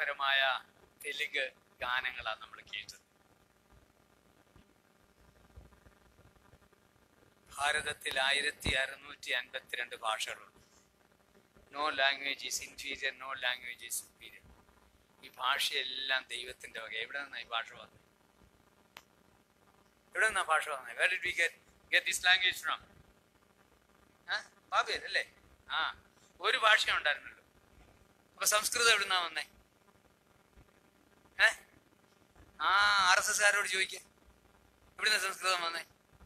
മനോഹരമായ തെലുങ്ക് ഗാനങ്ങളാണ് നമ്മൾ കേട്ടത് ഭാരതത്തിൽ ആയിരത്തി അറുന്നൂറ്റി അൻപത്തിരണ്ട് ഭാഷകളുണ്ട് no language is inferior no language is superior ഈ ഭാഷയെല്ലാം ദൈവത്തിന്റെ വക എവിടെ നിന്നാ ഈ ഭാഷ വന്നത് എവിടെ നിന്നാ ഭാഷ വന്നത് where did we get get this language from Babel അല്ലേ ആ ഒരു ഭാഷ ഉണ്ടായിരുന്നല്ലോ അപ്പൊ സംസ്കൃതം എവിടുന്നാ വന്നേ ഏ ആ ആർ എസ് എസ്കാരോട് ചോദിക്ക എവിടുന്ന സംസ്കൃതം വന്നേ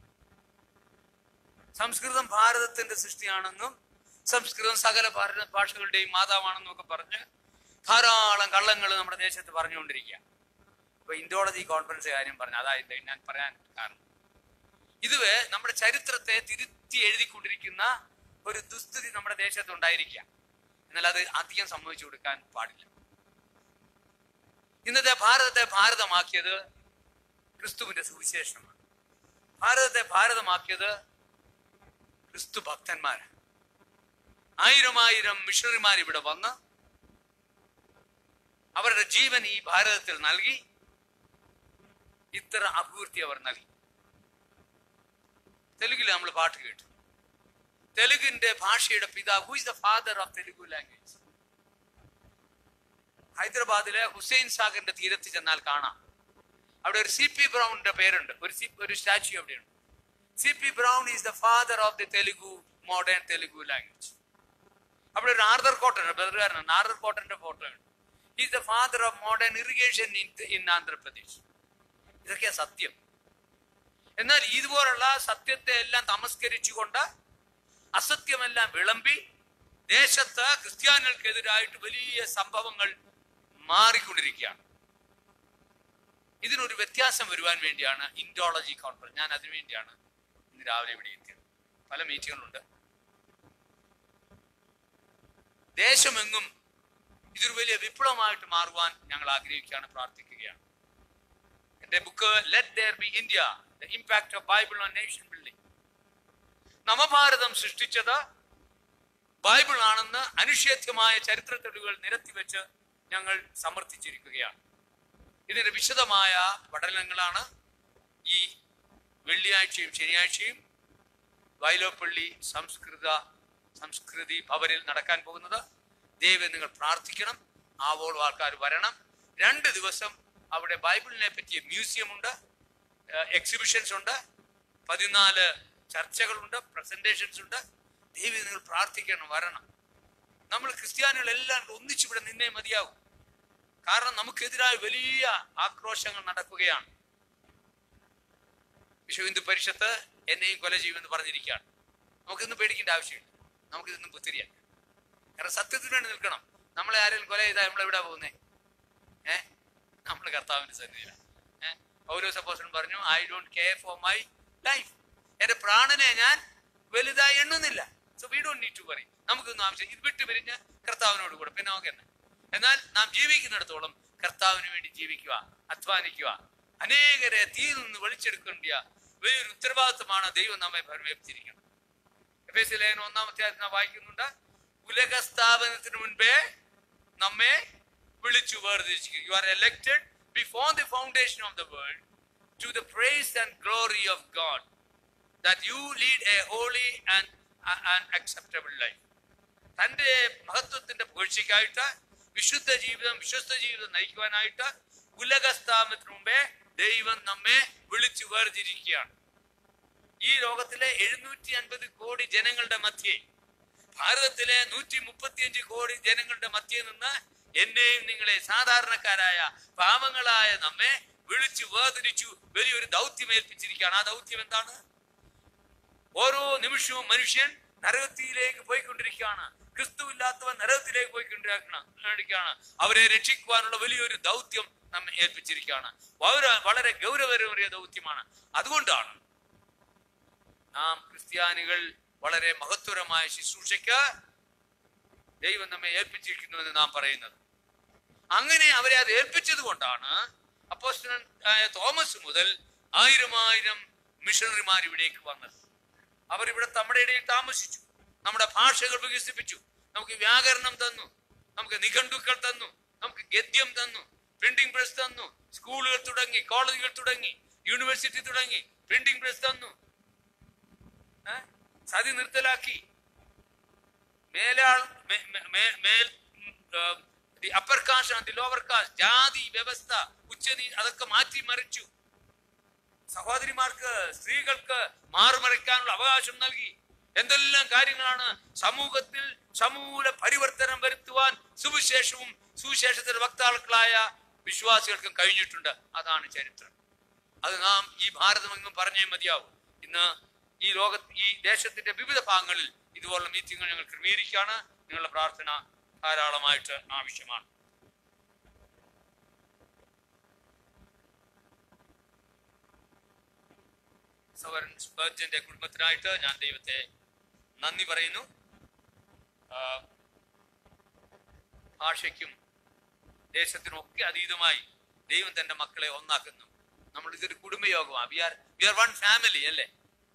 സംസ്കൃതം ഭാരതത്തിന്റെ സൃഷ്ടിയാണെന്നും സംസ്കൃതം സകല ഭാരത ഭാഷകളുടെയും മാതാവാണെന്നും ഒക്കെ പറഞ്ഞ് ധാരാളം കള്ളങ്ങൾ നമ്മുടെ ദേശത്ത് പറഞ്ഞുകൊണ്ടിരിക്കുക അപ്പൊ ഇൻഡോളജി കോൺഫറൻസ് കാര്യം പറഞ്ഞു അതായത് ഞാൻ പറയാൻ കാരണം ഇത് നമ്മുടെ ചരിത്രത്തെ തിരുത്തി എഴുതിക്കൊണ്ടിരിക്കുന്ന ഒരു ദുസ്ഥിതി നമ്മുടെ ദേശത്ത് ഉണ്ടായിരിക്കുക എന്നാൽ അത് അധികം സംഭവിച്ചു കൊടുക്കാൻ പാടില്ല ഇന്നത്തെ ഭാരതത്തെ ഭാരതമാക്കിയത് ക്രിസ്തുവിന്റെ സുവിശേഷമാണ് ഭാരതത്തെ ഭാരതമാക്കിയത് ക്രിസ്തു ഭക്തന്മാരാണ് ആയിരം ആയിരം മിഷണറിമാർ ഇവിടെ വന്ന് അവരുടെ ജീവൻ ഈ ഭാരതത്തിൽ നൽകി ഇത്ര അഭിവൃദ്ധി അവർ നൽകി തെലുങ്കിൽ നമ്മൾ പാട്ട് കേട്ടു തെലുങ്കിന്റെ ഭാഷയുടെ പിതാവ് who is the father of Telugu language ഹൈദരാബാദിലെ ഹുസൈൻ സാഗറിന്റെ തീരത്ത് ചെന്നാൽ കാണാം അവിടെ ഒരു സി പി ബ്രൗണിന്റെ പേരുണ്ട് ഒരു സി ഒരു സ്റ്റാച്യു അവിടെയുണ്ട് C P Brown is the father of the Telugu modern Telugu language അവിടെ ഒരു ആർദർ കോട്ടൻ ബദറുകാരനാണ് ആർദർ കോട്ടന്റെ ഫോട്ടോ ഉണ്ട് is the father of modern irrigation in in Andhra Pradesh ഇതൊക്കെയാ സത്യം എന്നാൽ ഇതുപോലുള്ള സത്യത്തെ എല്ലാം തമസ്കരിച്ചുകൊണ്ട് അസത്യമെല്ലാം വിളമ്പി ദേശത്ത് ക്രിസ്ത്യാനികൾക്കെതിരായിട്ട് വലിയ സംഭവങ്ങൾ മാറിക്കൊണ്ടിരിക്കുകയാണ് ഇതിനൊരു വ്യത്യാസം വരുവാൻ വേണ്ടിയാണ് ഇൻഡോളജി കോൺഫറൻസ് ഞാൻ അതിനു വേണ്ടിയാണ് ഇന്ന് രാവിലെ ഇവിടെ എത്തിയത് പല മീറ്റിങ്ങുകളുണ്ട് ദേശമെങ്ങും ഇതൊരു വലിയ വിപ്ലവമായിട്ട് മാറുവാൻ ഞങ്ങൾ ആഗ്രഹിക്കുകയാണ് പ്രാർത്ഥിക്കുകയാണ് എന്റെ book let there be India the impact of Bible on nation building നവഭാരതം സൃഷ്ടിച്ചത് ബൈബിൾ ആണെന്ന് അനിഷേധ്യമായ ചരിത്ര തെളിവുകൾ നിരത്തിവെച്ച് ഞങ്ങൾ സമർത്ഥിച്ചിരിക്കുകയാണ് ഇതിന്റെ വിശദമായ പഠനങ്ങളാണ് ഈ വെള്ളിയാഴ്ചയും ശനിയാഴ്ചയും വയലോപ്പള്ളി സംസ്കൃത സംസ്കൃതി ഭവനിൽ നടക്കാൻ പോകുന്നത് ദൈവം നിങ്ങൾ പ്രാർത്ഥിക്കണം ആവോളം ആൾക്കാർ വരണം രണ്ട് ദിവസം അവിടെ ബൈബിളിനെ പറ്റിയ മ്യൂസിയം ഉണ്ട് എക്സിബിഷൻസ് ഉണ്ട് പതിനാല് ചർച്ചകളുണ്ട് പ്രസന്റേഷൻസ് ഉണ്ട് ദൈവം നിങ്ങൾ പ്രാർത്ഥിക്കണം വരണം നമ്മൾ ക്രിസ്ത്യാനികളെല്ലാം ഒന്നിച്ചിവിടെ നിന്നേ മതിയാകും കാരണം നമുക്കെതിരായ വലിയ ആക്രോശങ്ങൾ നടക്കുകയാണ് വിശ്വ ഹിന്ദു പരിഷത്ത് എന്നെയും കൊല ചെയ്യുമെന്ന് പറഞ്ഞിരിക്കുകയാണ് നമുക്കിന്ന് പേടിക്കേണ്ട ആവശ്യമില്ല നമുക്കിതൊന്നും പുത്തിരിയാണ് കാരണം സത്യത്തിന് വേണ്ടി നിൽക്കണം നമ്മളെ ആരെങ്കിലും കൊല ചെയ്താൽ നമ്മൾ എവിടെ പോകുന്നേ ഏ നമ്മൾ കർത്താവിന്റെ സന്നിധിയിലാണ് ഏഹ് പൗരോ സപ്പോസൻ പറഞ്ഞു I don't care for my life എന്റെ പ്രാണനെ ഞാൻ വലുതായി എണ്ണുന്നില്ല so we don't need to worry നമുക്കൊന്നും ആവശ്യം ഇത് വിട്ടു പിരിഞ്ഞ് കർത്താവിനോട് കൂടെ പിന്നെ നമുക്ക് തന്നെ എന്നാൽ നാം ജീവിക്കുന്നിടത്തോളം കർത്താവിന് വേണ്ടി ജീവിക്കുക അധ്വാനിക്കുക അനേകരെ തീയിൽ നിന്ന് വലിച്ചെടുക്കേണ്ട വലിയൊരു ഉത്തരവാദിത്വമാണ് ദൈവം നമ്മെ ഭരമേൽപ്പിച്ചിരിക്കുന്നത് എഫ് എസ് ലേഖനം ഒന്നാമത്തെ അധ്യായം വായിക്കുന്നുണ്ട് ഉലക സ്ഥാപനത്തിന് മുൻപേ നമ്മെ വിളിച്ചു വേർതിരിച്ചിരിക്കുന്നു you are elected before the foundation of the world to the praise and glory of God that you lead a holy and and acceptable life തന്റെ മഹത്വത്തിന്റെ പുകഴ്ചയ്ക്കായിട്ട് വിശുദ്ധ ജീവിതം വിശ്വസ്ത ജീവിതം നയിക്കുവാനായിട്ട് ഉലകസ്ഥാപനത്തിന് മുമ്പേ ദൈവം നമ്മെ വിളിച്ചു വേർതിരിക്കുകയാണ് ഈ ലോകത്തിലെ എഴുന്നൂറ്റി അൻപത് കോടി ജനങ്ങളുടെ മധ്യേ ഭാരതത്തിലെ നൂറ്റി മുപ്പത്തിയഞ്ച് കോടി ജനങ്ങളുടെ മധ്യേ നിന്ന് എന്നെയും നിങ്ങളെ സാധാരണക്കാരായ പാവങ്ങളായ നമ്മെ വിളിച്ചു വേർതിരിച്ചു വലിയൊരു ദൗത്യം ഏൽപ്പിച്ചിരിക്കുകയാണ് ആ ദൗത്യം എന്താണ് ഓരോ നിമിഷവും മനുഷ്യൻ നരകത്തിയിലേക്ക് പോയിക്കൊണ്ടിരിക്കുകയാണ് ക്രിസ്തു ഇല്ലാത്തവൻ നരകത്തിലേക്ക് പോയിക്കൊണ്ടിരിക്കുകയാണ് അവരെ രക്ഷിക്കുവാനുള്ള വലിയൊരു ദൗത്യം നമ്മെ ഏൽപ്പിച്ചിരിക്കുകയാണ് വളരെ വളരെ ഗൗരവമേറിയ ദൗത്യമാണ് അതുകൊണ്ടാണ് നാം ക്രിസ്ത്യാനികൾ വളരെ മഹത്വരമായ ശുശ്രൂഷയ്ക്ക് ദൈവം നമ്മെ ഏൽപ്പിച്ചിരിക്കുന്നു എന്ന് നാം പറയുന്നത് അങ്ങനെ അവരെ അത് ഏൽപ്പിച്ചത് കൊണ്ടാണ് അപ്പോസ്റ്റലൻ ആയ തോമസ് മുതൽ ആയിരം ആയിരം മിഷണറിമാർ ഇവിടേക്ക് വന്നത് അവർ ഇവിടെ നമ്മുടെ ഇടയിൽ താമസിച്ചു നമ്മുടെ ഭാഷകൾ വികസിപ്പിച്ചു നമുക്ക് വ്യാകരണം തന്നു നമുക്ക് നിഘണ്ടുക്കൾ തന്നു നമുക്ക് ഗദ്യം തന്നു പ്രിന്റിംഗ് പ്രസ് തന്നു സ്കൂളുകൾ തുടങ്ങി കോളേജുകൾ തുടങ്ങി യൂണിവേഴ്സിറ്റി തുടങ്ങി പ്രിന്റിംഗ് പ്രസ് തന്നു ഏ? സതി നിർത്തലാക്കി മേലാൾ മേ- മേ- മേ- മേൽ the upper caste and the lower caste ജാതി വ്യവസ്ഥ ഉച്ചതി അതൊക്കെ മാറ്റി മറിച്ചു സഹോദരിമാർക്ക് സ്ത്രീകൾക്ക് മാറുമറിക്കാനുള്ള അവകാശം നൽകി എന്തെല്ലാം കാര്യങ്ങളാണ് സമൂഹത്തിൽ സമൂല പരിവർത്തനം വരുത്തുവാൻ സുവിശേഷവും സുവിശേഷത്തിന്റെ വക്താക്കളായ വിശ്വാസികൾക്കും കഴിഞ്ഞിട്ടുണ്ട് അതാണ് ചരിത്രം അത് നാം ഈ ഭാരതമെങ്ങും പറഞ്ഞേ മതിയാവും ഇന്ന് ഈ ലോക ഈ ദേശത്തിന്റെ വിവിധ ഭാഗങ്ങളിൽ ഇതുപോലുള്ള മീറ്റിംഗുകൾ ഞങ്ങൾ ക്രമീകരിക്കുകയാണ് നിങ്ങളുടെ പ്രാർത്ഥന ധാരാളമായിട്ട് ആവശ്യമാണ് സവരൻ സ്പർജന്റെ കുടുംബത്തിനായിട്ട് ഞാൻ ദൈവത്തെ നന്ദി പറയുന്നു ആ, ഭാഷയ്ക്കും ദേശത്തിനും ഒക്കെ അതീതമായി ദൈവം തന്റെ മക്കളെ ഒന്നാക്കുന്നു നമ്മൾ ഇതൊരു കുടുംബയോഗമാണ് we are we are one family അല്ലേ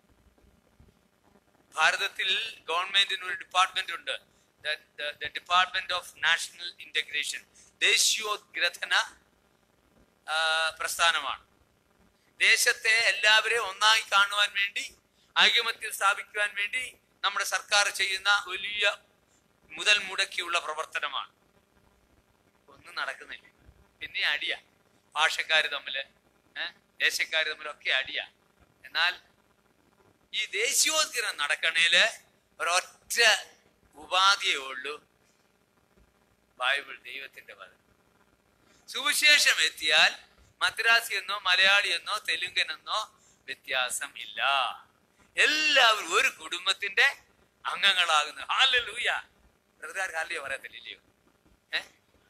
ഭാരതത്തിൽ ഗവൺമെന്റിന് ഒരു ഡിപ്പാർട്ട്മെന്റ് ഉണ്ട് ഡിപ്പാർട്ട്മെന്റ് ഓഫ് നാഷണൽ ഇന്റഗ്രേഷൻ ദേശീയോദ്ഗ്രഥന ആ, പ്രസ്ഥാനമാണ് ദേശത്തെ എല്ലാവരെയും ഒന്നായി കാണുവാൻ വേണ്ടി ഐകമത്യം സ്ഥാപിക്കുവാൻ വേണ്ടി നമ്മുടെ സർക്കാർ ചെയ്യുന്ന വലിയ മുതൽ മുടക്കിയുള്ള പ്രവർത്തനമാണ് ഒന്നും നടക്കുന്നില്ല പിന്നെ അടിയ ഭാഷക്കാര് തമ്മില് ഏഹ് ദേശക്കാര് തമ്മിലൊക്കെ അടിയ എന്നാൽ ഈ ദേശീയോദ്ഗ്രഹം നടക്കണേല് ഒരൊറ്റ ഉപാധിയേ ഉള്ളൂ ബൈബിൾ ദൈവത്തിന്റെ പദം സുവിശേഷം എത്തിയാൽ മദ്രാസി എന്നോ മലയാളി എന്നോ തെലുങ്കനെന്നോ വ്യത്യാസം ഇല്ല എല്ലാവരും ഒരു കുടുംബത്തിന്റെ അംഗങ്ങളാകുന്നു ഹാലൂയ ബ്രദർകാർക്ക് ഹാലിയോ പറയത്തില്ലയോ ഏ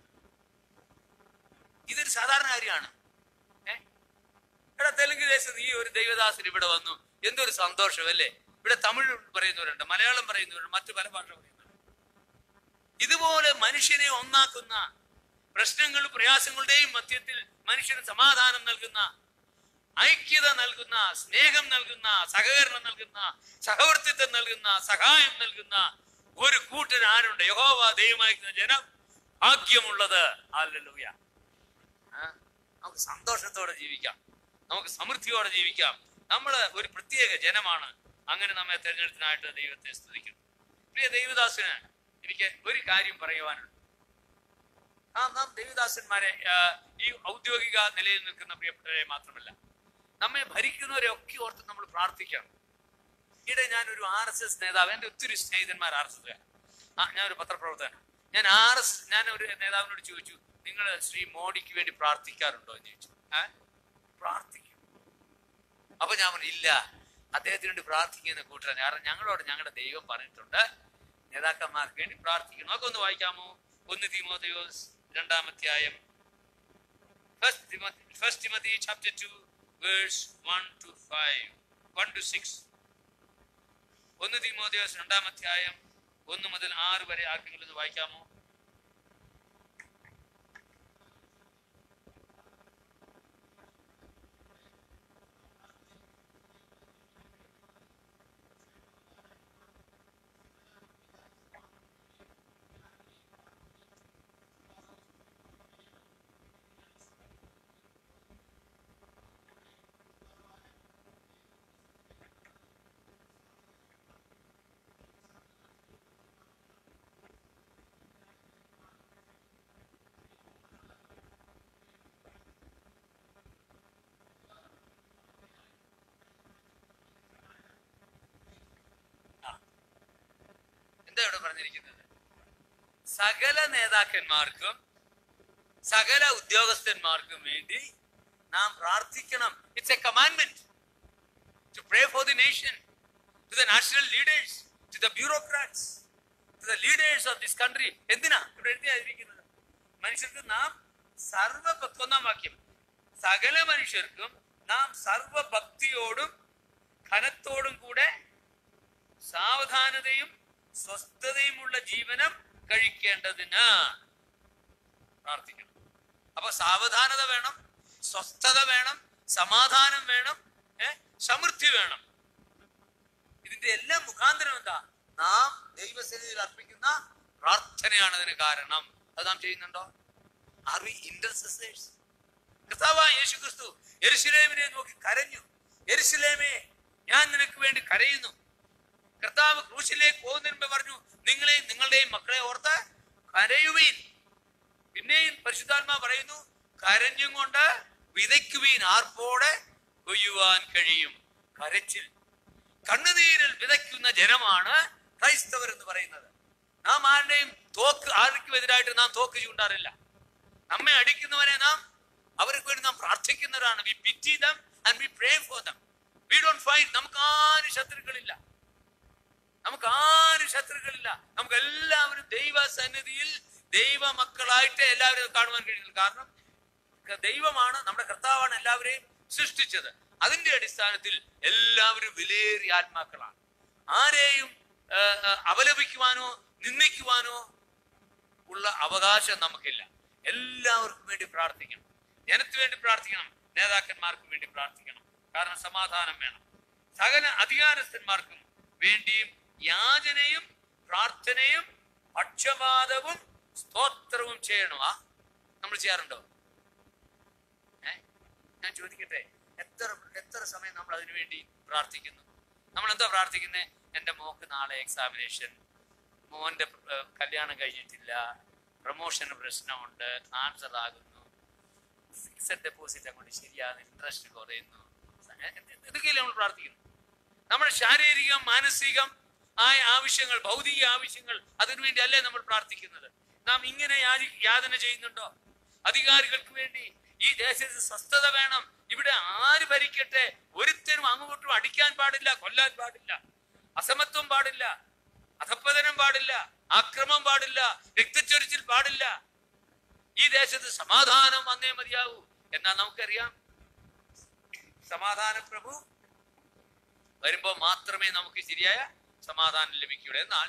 ഇതൊരു സാധാരണ കാര്യമാണ് ഏ എടാ തെലുങ്ക് ദേശത്ത് ഈ ഒരു ദൈവദാസൻ ഇവിടെ വന്നു എന്തൊരു സന്തോഷം അല്ലേ ഇവിടെ തമിഴ് പറയുന്നവരുണ്ട് മലയാളം പറയുന്നവരുണ്ട് മറ്റു പല ഭാഷ പറയുന്നവരുണ്ട് ഇതുപോലെ മനുഷ്യനെ ഒന്നാക്കുന്ന പ്രശ്നങ്ങളും പ്രയാസങ്ങളുടെയും മധ്യത്തിൽ മനുഷ്യന് സമാധാനം നൽകുന്ന ഐക്യത നൽകുന്ന സ്നേഹം നൽകുന്ന സഹകരണം നൽകുന്ന സഹവർത്തിത്വം നൽകുന്ന സഹായം നൽകുന്ന ഒരു കൂട്ടർ ആരുണ്ട് യഹോവ ദൈവമായിരിക്കുന്ന ജനം ഭാഗ്യമുള്ളത് ഹല്ലേലൂയ ആ, നമുക്ക് സന്തോഷത്തോടെ ജീവിക്കാം നമുക്ക് സമൃദ്ധിയോടെ ജീവിക്കാം നമ്മൾ ഒരു പ്രത്യേക ജനമാണ് അങ്ങനെ നമ്മെ തെരഞ്ഞെടുത്തിനായിട്ട് ദൈവത്തെ സ്തുതിക്കുന്നു പ്രിയ ദൈവദാസന് എനിക്ക് ഒരു കാര്യം പറയുവാനുണ്ട് ആ നാം ദേവദാസന്മാരെ ആ, ഈ ഔദ്യോഗിക നിലയിൽ നിൽക്കുന്ന പ്രിയപ്പെട്ടവരെ മാത്രമല്ല നമ്മെ ഭരിക്കുന്നവരെ ഒക്കെ ഓർത്ത് നമ്മൾ പ്രാർത്ഥിക്കണം ഈയിടെ ഞാൻ ഒരു ആർ എസ് എസ് നേതാവ് എൻ്റെ ഒത്തിരി സ്നേഹിതന്മാർ ആർ എസ് എസ് ആ ഞാൻ ഒരു പത്രപ്രവർത്തകൻ ഞാൻ ആർ എസ് ഞാൻ ഒരു നേതാവിനോട് ചോദിച്ചു നിങ്ങൾ ശ്രീ മോഡിക്ക് വേണ്ടി പ്രാർത്ഥിക്കാറുണ്ടോ എന്ന് ചോദിച്ചു ഏ പ്രാർത്ഥിക്കും അപ്പൊ ഞാൻ പറഞ്ഞു ഇല്ല അദ്ദേഹത്തിന് വേണ്ടി പ്രാർത്ഥിക്കുന്ന കൂട്ടരാണ് കാരണം ഞങ്ങളോട് ഞങ്ങളുടെ ദൈവം പറഞ്ഞിട്ടുണ്ട് നേതാക്കന്മാർക്ക് വേണ്ടി പ്രാർത്ഥിക്കണം നമുക്ക് ഒന്ന് വായിക്കാമോ ഒന്ന് തിമോഥയോസ് രണ്ടാമധ്യായം First Timothy, First Timothy chapter 2, verse 1 to 5, 1 to 6. ഒന്ന് തിമോഥയോസ് രണ്ടാമധ്യായം ഒന്ന് മുതൽ ആറ് വരെ ആർക്കെങ്കിലും ഒന്ന് വായിക്കാമോ എന്താ ഇവിടെ പറഞ്ഞിരിക്കുന്നത് സകല നേതാക്കന്മാർക്കും സകല ഉദ്യോഗസ്ഥന്മാർക്കും വേണ്ടി നാം പ്രാർത്ഥിക്കണം it's a commandment to pray for the nation to the national leaders to the bureaucrats to the leaders of this country എന്തിനാ ഇവിടെ എഴുതിയായിരിക്കുന്നത് മനുഷ്യർക്ക് നാം സർവ ഒന്നാം വാക്യം സകല മനുഷ്യർക്കും നാം സർവഭക്തിയോടും ഘനത്തോടും കൂടെ സാവധാനതയും സ്വസ്ഥതയുമുള്ള ജീവനം കഴിക്കേണ്ടതിന് പ്രാർത്ഥിക്കണം അപ്പൊ സാവധാനത വേണം സ്വസ്ഥത വേണം സമാധാനം വേണം ഏ സമൃദ്ധി വേണം ഇതിന്റെ എല്ലാം മുഖാന്തരം എന്താ നാം ദൈവസന്നിധിയിൽ അർപ്പിക്കുന്ന പ്രാർത്ഥനയാണ് അതിന് കാരണം അത് നാം ചെയ്യുന്നുണ്ടോ ആർ വി ഇന്റർസെസേഴ്സ് കർത്താവായ യേശു ക്രിസ്തു എരുശലേമിനെ നോക്കി കരഞ്ഞു എരുശലേമേ ഞാൻ നിനക്ക് വേണ്ടി കരയുന്നു കർത്താവ് ക്രൂശിലേക്ക് പോകുന്നതിന് മുമ്പ് പറഞ്ഞു നിങ്ങളെയും നിങ്ങളുടെയും മക്കളെ ഓർത്ത് കരയുവീൻ പിന്നെയും പരിശുദ്ധാത്മാ പറയുന്നു കരഞ്ഞും കൊണ്ട് വിതയ്ക്കുവീൻ ആർപ്പോടെ കൊയ്യുവാൻ കഴിയും കരച്ചിൽ കണ്ണുനീരിൽ വിതയ്ക്കുന്ന ജനമാണ് ക്രൈസ്തവർ എന്ന് പറയുന്നത് നാം ആരുടെയും തോക്ക് ആർക്കും എതിരായിട്ട് നാം തോക്ക് ചൂണ്ടാറില്ല നമ്മെ അടിക്കുന്നവരെ നാം അവർക്ക് വേണ്ടി നാം പ്രാർത്ഥിക്കുന്നവരാണ് we pity them and we pray for them we don't fight നമുക്ക് ആരും ശത്രുക്കളില്ല നമുക്ക് ആരും ശത്രുക്കളില്ല നമുക്ക് എല്ലാവരും ദൈവ സന്നിധിയിൽ ദൈവ മക്കളായിട്ട് എല്ലാവരും കാണുവാൻ കഴിയുന്നത് കാരണം ദൈവമാണ് നമ്മുടെ കർത്താവാണ് എല്ലാവരെയും സൃഷ്ടിച്ചത് അതിന്റെ അടിസ്ഥാനത്തിൽ എല്ലാവരും വിലയേറിയ ആത്മാക്കളാണ് ആരെയും ആ, ആ, അപലപിക്കുവാനോ നിന്ദിക്കുവാനോ ഉള്ള അവകാശം നമുക്കില്ല എല്ലാവർക്കും വേണ്ടി പ്രാർത്ഥിക്കണം ജനത്തിന് വേണ്ടി പ്രാർത്ഥിക്കണം നേതാക്കന്മാർക്ക് വേണ്ടി പ്രാർത്ഥിക്കണം കാരണം സമാധാനം വേണം സകല അധികാരസ്ഥന്മാർക്കും വേണ്ടിയും യാചനയും പ്രാർത്ഥനയും പക്ഷപാതവും സ്തോത്രവും ചെയ്യണം ആ നമ്മൾ ചെയ്യാറുണ്ടോ ഏ ഞാൻ ചോദിക്കട്ടെ എത്ര എത്ര സമയം നമ്മൾ അതിനു വേണ്ടി പ്രാർത്ഥിക്കുന്നു നമ്മൾ എന്താ പ്രാർത്ഥിക്കുന്നത് എൻ്റെ മോക്ക് നാളെ എക്സാമിനേഷൻ മോന്റെ ഏർ, കല്യാണം കഴിഞ്ഞിട്ടില്ല പ്രൊമോഷന് പ്രശ്നമുണ്ട് ആൻസർ ആകുന്നു ഫിക്സഡ് ഡെപ്പോസിറ്റ് അങ്ങോട്ട് ശരിയാകുന്നു ഇൻട്രസ്റ്റ് കുറയുന്നു ഇതൊക്കെയല്ലേ നമ്മൾ പ്രാർത്ഥിക്കുന്നു നമ്മുടെ ശാരീരികം മാനസികം ആയ ആവശ്യങ്ങൾ ഭൗതിക ആവശ്യങ്ങൾ അതിനുവേണ്ടി അല്ലേ നമ്മൾ പ്രാർത്ഥിക്കുന്നത് നാം ഇങ്ങനെ യാചി- യാതന ചെയ്യുന്നുണ്ടോ അധികാരികൾക്ക് വേണ്ടി ഈ ദേശത്ത് സ്വസ്ഥത വേണം ഇവിടെ ആര് ഭരിക്കട്ടെ ഒരുത്തരും അങ്ങോട്ടും അടിക്കാൻ പാടില്ല കൊല്ലാൻ പാടില്ല അസമത്വം പാടില്ല അധപ്പതനം പാടില്ല ആക്രമം പാടില്ല രക്തച്ചൊരിച്ചിൽ പാടില്ല ഈ ദേശത്ത് സമാധാനം വന്നേ മതിയാവൂ എന്നാൽ നമുക്കറിയാം സമാധാന പ്രഭു വരുമ്പോൾ മാത്രമേ നമുക്ക് ശരിയായ സമാധാനം ലഭിക്കുകയുള്ളൂ എന്നാൽ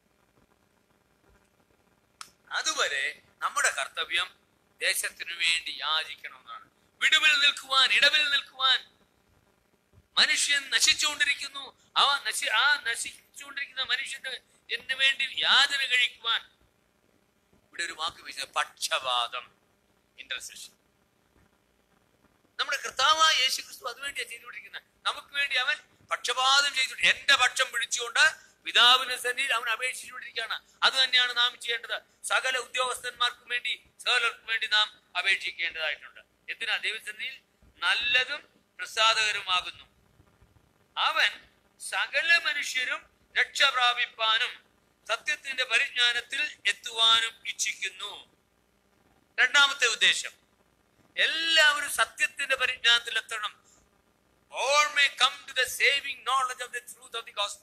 അതുവരെ നമ്മുടെ കർത്തവ്യം ദേശത്തിനു വേണ്ടി യാചിക്കണമെന്നാണ് വിടുവിൽ നിൽക്കുവാൻ ഇടവിൽ നിൽക്കുവാൻ മനുഷ്യൻ നശിച്ചുകൊണ്ടിരിക്കുന്നു അവ നശി ആ നശിച്ചുകൊണ്ടിരിക്കുന്ന മനുഷ്യന് എന്ന് വേണ്ടി യാതന കഴിക്കുവാൻ ഇവിടെ ഒരു വാക്ക് വെച്ചത് പക്ഷപാതം ഇന്റർസെഷൻ നമ്മുടെ കർത്താവായ യേശു ക്രിസ്തു അതുവേണ്ടിയാണ് ചെയ്തുകൊണ്ടിരിക്കുന്നത് നമുക്ക് വേണ്ടി അവൻ പക്ഷപാതം ചെയ്തു എന്റെ പക്ഷം പിടിച്ചുകൊണ്ട് പിതാവിന് സന്നിധിയിൽ അവൻ അപേക്ഷിച്ചുകൊണ്ടിരിക്കുകയാണ് അത് തന്നെയാണ് നാം ചെയ്യേണ്ടത് സകല ഉദ്യോഗസ്ഥന്മാർക്കും വേണ്ടി സകലർക്കും വേണ്ടി നാം അപേക്ഷിക്കേണ്ടതായിട്ടുണ്ട് എന്തിനാ ദൈവസന്നിധിയിൽ നല്ലതും പ്രസാദകരമാകുന്നു അവൻ സകല മനുഷ്യരും രക്ഷ പ്രാപിപ്പാനും സത്യത്തിന്റെ പരിജ്ഞാനത്തിൽ എത്തുവാനും ഇച്ഛിക്കുന്നു രണ്ടാമത്തെ ഉദ്ദേശം എല്ലാവരും സത്യത്തിന്റെ പരിജ്ഞാനത്തിൽ എത്തണം all may come to the saving knowledge of the truth of the gospel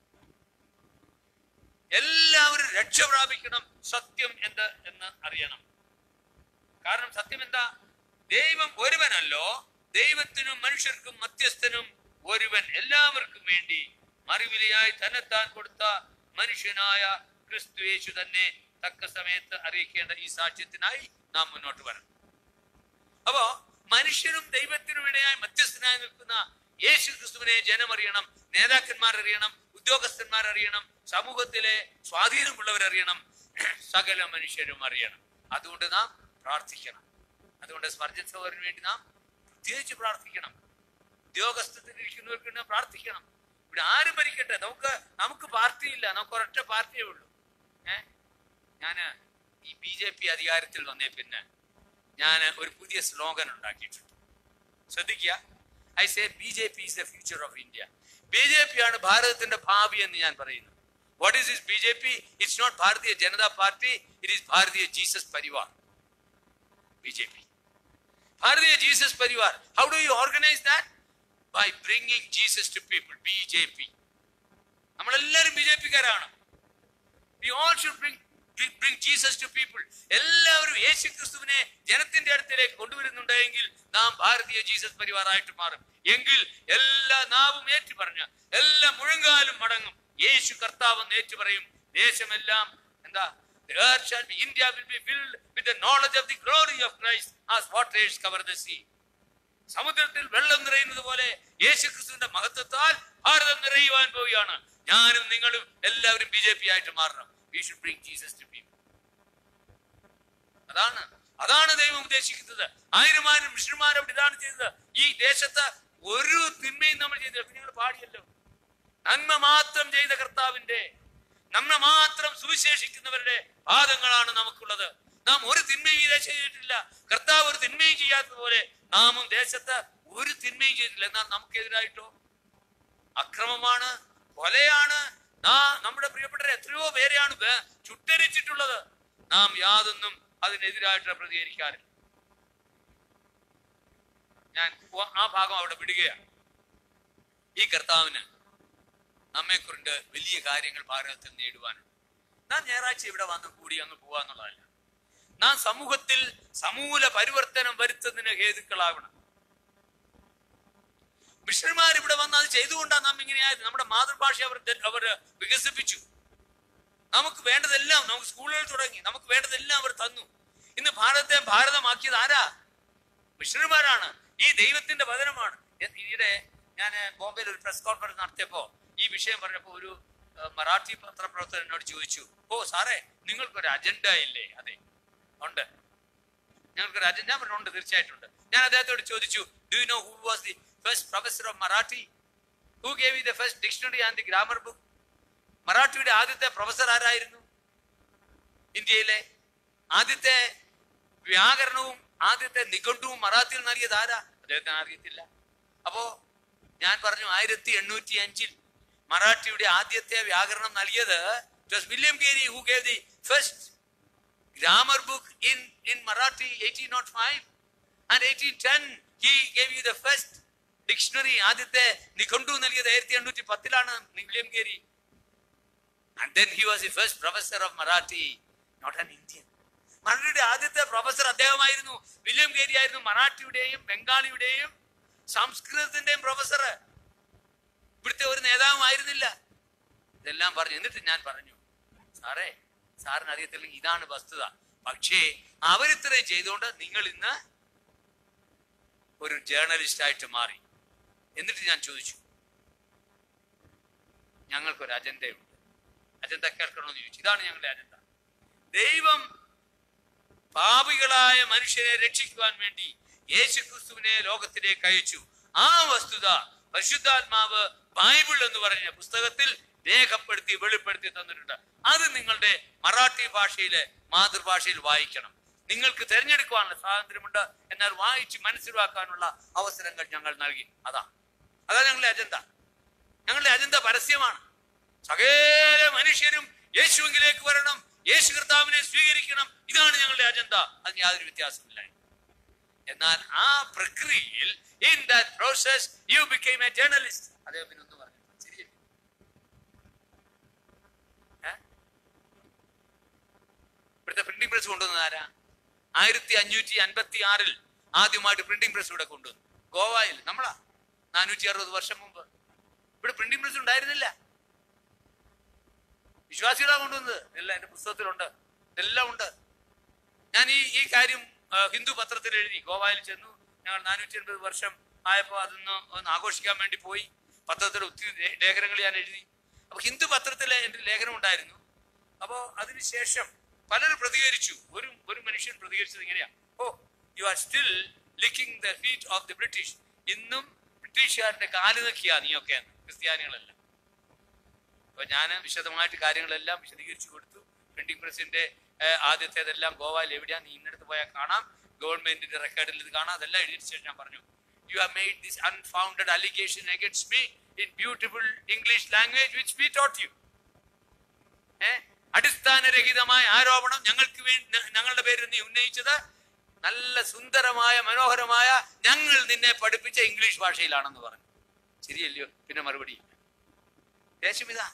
എല്ലാവരും രക്ഷ പ്രാപിക്കണം സത്യം എന്ത് എന്ന് അറിയണം കാരണം സത്യം എന്താ ദൈവം ഒരുവനല്ലോ ദൈവത്തിനും മനുഷ്യർക്കും മധ്യസ്ഥനും ഒരുവൻ എല്ലാവർക്കും വേണ്ടി മറിവിലയായി തന്നെത്താൻ കൊടുത്ത മനുഷ്യനായ ക്രിസ്തു യേശു തന്നെ തക്ക സമയത്ത് അറിയിക്കേണ്ട ഈ സാക്ഷ്യത്തിനായി നാം മുന്നോട്ട് വരണം അപ്പോ മനുഷ്യനും ദൈവത്തിനും ഇടയായി മധ്യസ്ഥനായി നിൽക്കുന്ന യേശു ക്രിസ്തുവിനെ ജനം അറിയണം നേതാക്കന്മാർ അറിയണം ഉദ്യോഗസ്ഥന്മാർ അറിയണം സമൂഹത്തിലെ സ്വാധീനമുള്ളവർ അറിയണം സകല മനുഷ്യരും അറിയണം അതുകൊണ്ട് നാം പ്രാർത്ഥിക്കണം അതുകൊണ്ട് സ്മർജൻ സഹോദരന് വേണ്ടി നാം പ്രത്യേകിച്ച് പ്രാർത്ഥിക്കണം ഉദ്യോഗസ്ഥത്തിൽ ഇരിക്കുന്നവർക്ക് വേണ്ടി നാം പ്രാർത്ഥിക്കണം ഇവിടെ ആരും ഭരിക്കട്ടെ നമുക്ക് നമുക്ക് പാർട്ടിയില്ല നമുക്ക് ഒരൊറ്റ പാർട്ടിയേ ഉള്ളൂ ഏ ഞാന് ഈ ബി ജെ പി അധികാരത്തിൽ വന്നേ പിന്നെ ഞാൻ ഒരു പുതിയ സ്ലോഗൻ ഉണ്ടാക്കിയിട്ടുണ്ട് ശ്രദ്ധിക്കുക I say B J P is the future of India B J P ആണ് ഭാരതത്തിന്റെ ഭാവി എന്ന് ഞാൻ പറയുന്നു what is is B J P it's not Bharatiya Janata party it is Bharatiya Jesus Parivar B J P Bharatiya Jesus Parivar how do you organise that by bringing Jesus to people B J P നമ്മളെല്ലാവരും B J പിക്കാരാണ് we all should bring bring Jesus to people എല്ലാവരും യേശു ക്രിസ്തുവിനെ ജനത്തിന്റെ അടുത്തേക്ക് കൊണ്ടുവരുന്നുണ്ടെങ്കിൽ നാം ഭാരതീയ Jesus പരിവാറായിട്ട് മാറും എങ്കിൽ എല്ലാ നാവും ഏറ്റു പറഞ്ഞ എല്ലാ മുഴങ്കാലും മടങ്ങും യേശു കർത്താവെന്ന് ഏറ്റു പറയും ദേശമെല്ലാം എന്താ The earth shall be, India will be filled with the knowledge of the glory of Christ as waters cover the sea. സമുദ്രത്തിൽ വെള്ളം നിറയുന്നത് പോലെ യേശു ക്രിസ്തുവിന്റെ മഹത്വത്താൽ ഭാരതം നിറയുവാൻ പോവുകയാണ് ഞാനും നിങ്ങളും എല്ലാവരും ബി ജെ പി ആയിട്ട് മാറണം we should bring Jesus to people അതാണ് അതാണ് ദൈവം ഉദ്ദേശിക്കുന്നത് ആയിരം ആയിരം മിഷന്മാർ അവിടെ ഇതാണ് ചെയ്തത് ഈ ദേശത്ത് ഒരു തിന്മയും നമ്മൾ ചെയ്തില്ല പിന്നെ നിങ്ങൾ പാടിയല്ലോ നന്മ മാത്രം ചെയ്ത കർത്താവിന്റെ നന്മ മാത്രം സുവിശേഷിക്കുന്നവരുടെ പാദങ്ങളാണ് നമുക്കുള്ളത് നാം ഒരു തിന്മയും ഈ ദേശം ചെയ്തിട്ടില്ല കർത്താവ് ഒരു തിന്മയും ചെയ്യാത്തതുപോലെ നാമും ദേശത്ത് ഒരു തിന്മയും ചെയ്തിട്ടില്ല എന്നാൽ നമുക്കെതിരായിട്ടോ അക്രമമാണ് കൊലയാണ് നാ നമ്മുടെ പ്രിയപ്പെട്ടവർ എത്രയോ പേരെയാണ് വേ- ചുട്ടരിച്ചിട്ടുള്ളത് നാം യാതൊന്നും അതിനെതിരായിട്ട് പ്രതികരിക്കാറില്ല ഞാൻ ഉവ്വ ആ ഭാഗം അവിടെ വിടുകയാണ് ഈ കർത്താവിന് നമ്മെക്കുറിച്ച് വലിയ കാര്യങ്ങൾ ഭാരതത്തിൽ നേടുവാനുണ്ട് നാം ഞായറാഴ്ച ഇവിടെ വന്ന് കൂടി അങ്ങ് പോവാന്നുള്ളതല്ല നാം സമൂഹത്തിൽ സമൂല പരിവർത്തനം വരുത്തുന്നതിന് ഹേതുക്കളാവണം മിഷണന്മാർ ഇവിടെ വന്ന് അത് ചെയ്തുകൊണ്ടാണ് നാം ഇങ്ങനെയായത് നമ്മുടെ മാതൃഭാഷ അവർ ദ- അവർ വികസിപ്പിച്ചു നമുക്ക് വേണ്ടതെല്ലാം നമുക്ക് സ്കൂളുകൾ തുടങ്ങി നമുക്ക് വേണ്ടതെല്ലാം അവർ തന്നു ഇന്ന് ഭാരതത്തെ ഭാരതമാക്കിയത് ആരാ മിഷണന്മാരാണ് ഈ ദൈവത്തിന്റെ വചനമാണ് എ- ഈയിടെ ഞാൻ ബോംബെയിൽ ഒരു പ്രസ് കോൺഫറൻസ് നടത്തിയപ്പോ ഈ വിഷയം പറഞ്ഞപ്പോ ഒരു ഏഹ്, മറാഠി പത്രപ്രവർത്തകൻ എന്നോട് ചോദിച്ചു ഓ സാറേ നിങ്ങൾക്കൊരു അജണ്ട ഇല്ലേ അതെ ഉണ്ട് ഞങ്ങൾക്കൊരു അജണ്ട ഞാൻ പറഞ്ഞു ഉണ്ട് തീർച്ചയായിട്ടും ഉണ്ട് ഞാൻ അദ്ദേഹത്തോട് ചോദിച്ചു do you know who was the first professor of Marathi who gave the first dictionary and the grammar book മറാഠിയുടെ ആദ്യത്തെ പ്രൊഫസർ ആരായിരുന്നു ഇന്ത്യയിലെ ആദ്യത്തെ വ്യാകരണവും ആദ്യത്തെ നിഘണ്ടുവും മറാത്തിയിൽ നൽകിയത് ആരാ അദ്ദേഹത്തിന് അറിയത്തില്ല അപ്പോ ഞാൻ പറഞ്ഞു ആയിരത്തി എണ്ണൂറ്റി അഞ്ചിൽ മറാഠിയുടെ ആദ്യത്തെ വ്യാകരണം നൽകിയത് William Carey who gave the first grammar book in in Marathi 1805 and 1810 he gave you the first dictionary ആദ്യത്തെ നിഘണ്ടു നൽകിയത് ആയിരത്തി എണ്ണൂറ്റി പത്തിലാണ് William Carey and then he was the first professor of Marathi not an Indian മറാഠിയുടെ ആദ്യത്തെ professor അദ്ദേഹമായിരുന്നു William കേരി ആയിരുന്നു മറാഠിയുടെയും ബംഗാളിയുടെയും സംസ്കൃതത്തിന്റെയും പ്രൊഫസർ ഇവിടുത്തെ ഒരു നേതാവുമായിരുന്നില്ല ഇതെല്ലാം പറഞ്ഞു എന്നിട്ട് ഞാൻ പറഞ്ഞു സാറേ സാറിന് അറിയത്തില്ലെങ്കിൽ ഇതാണ് വസ്തുത പക്ഷേ അവരിത്രയും ചെയ്തുകൊണ്ട് നിങ്ങൾ ഇന്ന് ഒരു ജേർണലിസ്റ്റ് ആയിട്ട് മാറി എന്നിട്ട് ഞാൻ ചോദിച്ചു ഞങ്ങൾക്കൊരു അജണ്ടയുണ്ട് അജണ്ട കേൾക്കണമെന്ന് ചോദിച്ചു ഇതാണ് ഞങ്ങളുടെ അജണ്ട ദൈവം പാപികളായ മനുഷ്യരെ രക്ഷിക്കുവാൻ വേണ്ടി യേശു ക്രിസ്തുവിനെ ലോകത്തിലേക്ക് അയച്ചു ആ വസ്തുത പരിശുദ്ധാത്മാവ് ബൈബിൾ എന്ന് പറഞ്ഞ പുസ്തകത്തിൽ രേഖപ്പെടുത്തി വെളിപ്പെടുത്തി തന്നിട്ടുണ്ട് അത് നിങ്ങളുടെ മറാഠി ഭാഷയിലെ മാതൃഭാഷയിൽ വായിക്കണം നിങ്ങൾക്ക് തിരഞ്ഞെടുക്കുവാനുള്ള സ്വാതന്ത്ര്യമുണ്ട് എന്നാൽ വായിച്ച് മനസ്സിലാക്കാനുള്ള അവസരങ്ങൾ ഞങ്ങൾ നൽകി അതാ അതാ ഞങ്ങളുടെ അജണ്ട ഞങ്ങളുടെ അജണ്ട പരസ്യമാണ് സകല മനുഷ്യരും യേശുവിലേക്ക് വരണം യേശു കർത്താവിനെ സ്വീകരിക്കണം ഇതാണ് ഞങ്ങളുടെ അജണ്ട അതിന് യാതൊരു വ്യത്യാസമില്ല എന്നാൽ ആ പ്രക്രിയയിൽ in that process you became a journalist അദ്ദേഹം പിന്നെ ഒന്ന് പറഞ്ഞു ശരിയല്ലേ ഏ? ഇവിടുത്തെ പ്രിന്റിംഗ് പ്രസ് കൊണ്ടുവന്നത് ആരാ ആയിരത്തി അഞ്ഞൂറ്റി അൻപത്തി ആറിൽ ആദ്യമായിട്ട് പ്രിന്റിംഗ് പ്രസ് ഇവിടെ കൊണ്ടുവന്നു ഗോവയിൽ നമ്മളാ നാനൂറ്റി അറുപത് വർഷം മുമ്പ് ഇവിടെ പ്രിന്റിംഗ് പ്രസ് ഉണ്ടായിരുന്നില്ല വിശ്വാസികളാ കൊണ്ടുവന്നത് എല്ലാം എന്റെ പുസ്തകത്തിലുണ്ട് ഇതെല്ലാം ഉണ്ട് ഞാൻ ഈ ഈ കാര്യം ആ, ഹിന്ദു പത്രത്തിൽ എഴുതി ഗോവയിൽ ചെന്നു ഞങ്ങൾ നാനൂറ്റി അൻപത് വർഷം ആയപ്പോൾ അതൊന്ന് ഒന്ന് ആഘോഷിക്കാൻ വേണ്ടി പോയി പത്രത്തിൽ ഒത്തിരി ലേ- ലേഖനങ്ങൾ ഞാൻ എഴുതി അപ്പൊ ഹിന്ദു പത്രത്തിൽ എന്റെ ലേഖനം ഉണ്ടായിരുന്നു അപ്പോ അതിനുശേഷം പലരും പ്രതികരിച്ചു ഒരു ഒരു മനുഷ്യൻ പ്രതികരിച്ചത് ഇങ്ങനെയാ oh you are still licking the feet of the British ഇന്നും ബ്രിട്ടീഷുകാരുടെ കാല് നോക്കിയാ നീയൊക്കെ ക്രിസ്ത്യാനികളല്ല അപ്പൊ ഞാൻ വിശദമായിട്ട് കാര്യങ്ങളെല്ലാം വിശദീകരിച്ചു കൊടുത്തു പ്രിന്റിംഗ് പ്രസിന്റെ ഏഹ്, ആദ്യത്തേതെല്ലാം ഗോവയിൽ എവിടെയാ നീ ഇന്നടത്ത് പോയാൽ കാണാം ഗവൺമെന്റിന്റെ റെക്കോർഡിൽ ഇത് കാണാം അതെല്ലാം എഴുതിയ ശേഷം ഞാൻ പറഞ്ഞു you have made this unfounded allegation against me in beautiful English language which we taught you uh അടിസ്ഥാനരഹിതമായ ആരോപണം ഞങ്ങൾക്ക് വേണ്ടി ഞങ്ങളുടെ പേരിൽ നീ ഉന്നയിച്ചത് നല്ല സുന്ദരമായ മനോഹരമായ ഞങ്ങൾ നിന്നെ പഠിപ്പിച്ച ഇംഗ്ലീഷ് ഭാഷയിലാണെന്ന് പറഞ്ഞു ശരിയല്ലയോ പിന്നെ മറുപടി ദേശമിതാ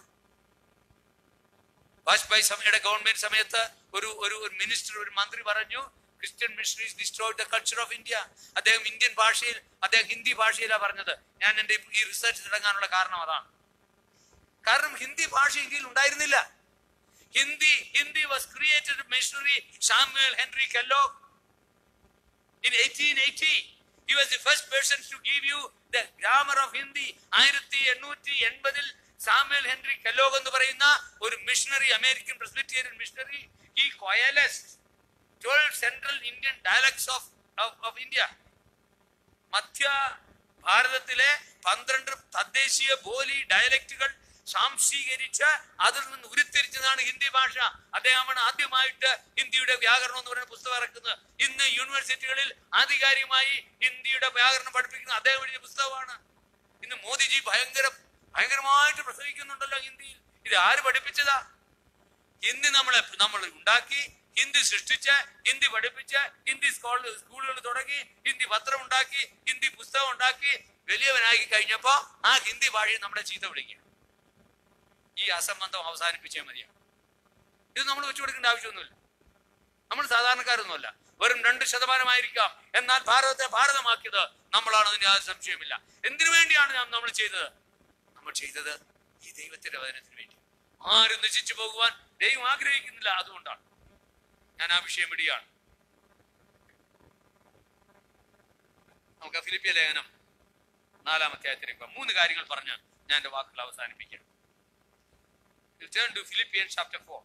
വാജ്പേയി സമയയുടെ ഗവൺമെന്റ് സമയത്ത് ഒരു ഒരു ഒരു മിനിസ്റ്റർ ഒരു മന്ത്രി പറഞ്ഞു Christian missionaries destroy the culture of India അദ്ദേഹം ഇന്ത്യൻ ഭാഷയിൽ അദ്ദേഹം ഹിന്ദി ഭാഷയിലാണ് പറഞ്ഞത് ഞാൻ എന്റെ ഈ റിസർച്ച് തുടങ്ങാനുള്ള കാരണം അതാണ് കാരണം ഹിന്ദി ഭാഷ ഇന്ത്യയിൽ ഉണ്ടായിരുന്നില്ല Hindi Hindi was created missionary Samuel Henry Kellogg in 1880 he was the first person to give you the grammar of hindi ആയിരത്തി എണ്ണൂറ്റി എൺപതിൽ സാമുവൽ ഹെൻറി കെല്ലോഗ് എന്ന് പറയുന്ന ഒരു മിഷണറി അമേരിക്കൻ പ്രസ്ബിറ്റേറിയൻ മിഷണറി ഈ coalesce twelve central Indian dialects of of India മധ്യ ഭാരതത്തിലെ പന്ത്രണ്ട് തദ്ദേശീയ ബോലി ഡയലക്റ്റുകൾ സാംശീകരിച്ച് അതിൽ നിന്ന് ഉരുത്തിരിച്ചതാണ് ഹിന്ദി ഭാഷ അദ്ദേഹമാണ് ആദ്യമായിട്ട് ഹിന്ദിയുടെ വ്യാകരണം എന്ന് പറയുന്ന പുസ്തകം ഇറക്കുന്നത് ഇന്ന് യൂണിവേഴ്സിറ്റികളിൽ ആധികാരികമായി ഹിന്ദിയുടെ വ്യാകരണം പഠിപ്പിക്കുന്ന അദ്ദേഹം എഴുതിയ പുസ്തകമാണ് ഇന്ന് മോദിജി ഭയങ്കര ഭയങ്കരമായിട്ട് പ്രസംഗിക്കുന്നുണ്ടല്ലോ ഹിന്ദിയിൽ ഇത് ആര് പഠിപ്പിച്ചതാ ഹിന്ദി നമ്മളെ നമ്മൾ ഉണ്ടാക്കി ഹിന്ദി സൃഷ്ടിച്ച് ഹിന്ദി പഠിപ്പിച്ച് ഹിന്ദി സ്കൂൾ സ്കൂളുകൾ തുടങ്ങി ഹിന്ദി പത്രം ഉണ്ടാക്കി ഹിന്ദി പുസ്തകം ഉണ്ടാക്കി വലിയവനാക്കി കഴിഞ്ഞപ്പോ ആ ഹിന്ദി ഭാഷയെ നമ്മുടെ ചീത്ത വിളിക്കുക ഈ അസംബന്ധം അവസാനിപ്പിച്ചേ മതിയാണ് ഇത് നമ്മൾ വെച്ചു കൊടുക്കേണ്ട ആവശ്യമൊന്നുമില്ല നമ്മൾ സാധാരണക്കാരൊന്നുമല്ല വെറും രണ്ട് ശതമാനമായിരിക്കാം എന്നാൽ ഭാരതത്തെ ഭാരതമാക്കിയത് നമ്മളാണ് അതിന്റെ യാതൊരു സംശയമില്ല എന്തിനു വേണ്ടിയാണ് നാം നമ്മൾ ചെയ്തത് നമ്മൾ ചെയ്തത് ഈ ദൈവത്തിന്റെ വചനത്തിന് വേണ്ടി ആരും നശിച്ചു പോകുവാൻ ദൈവം ആഗ്രഹിക്കുന്നില്ല അതുകൊണ്ടാണ് ഞാൻ ആ വിഷയം വിടുകയാണ് നമുക്ക് ഫിലിപ്പിയ ലേഖനം നാലാം അധ്യായത്തിലേക്ക് പോകാം. മൂന്ന് കാര്യങ്ങൾ പറഞ്ഞ് ഞാൻ എന്റെ വാക്കുകൾ അവസാനിപ്പിക്കാം turn to Philippian chapter four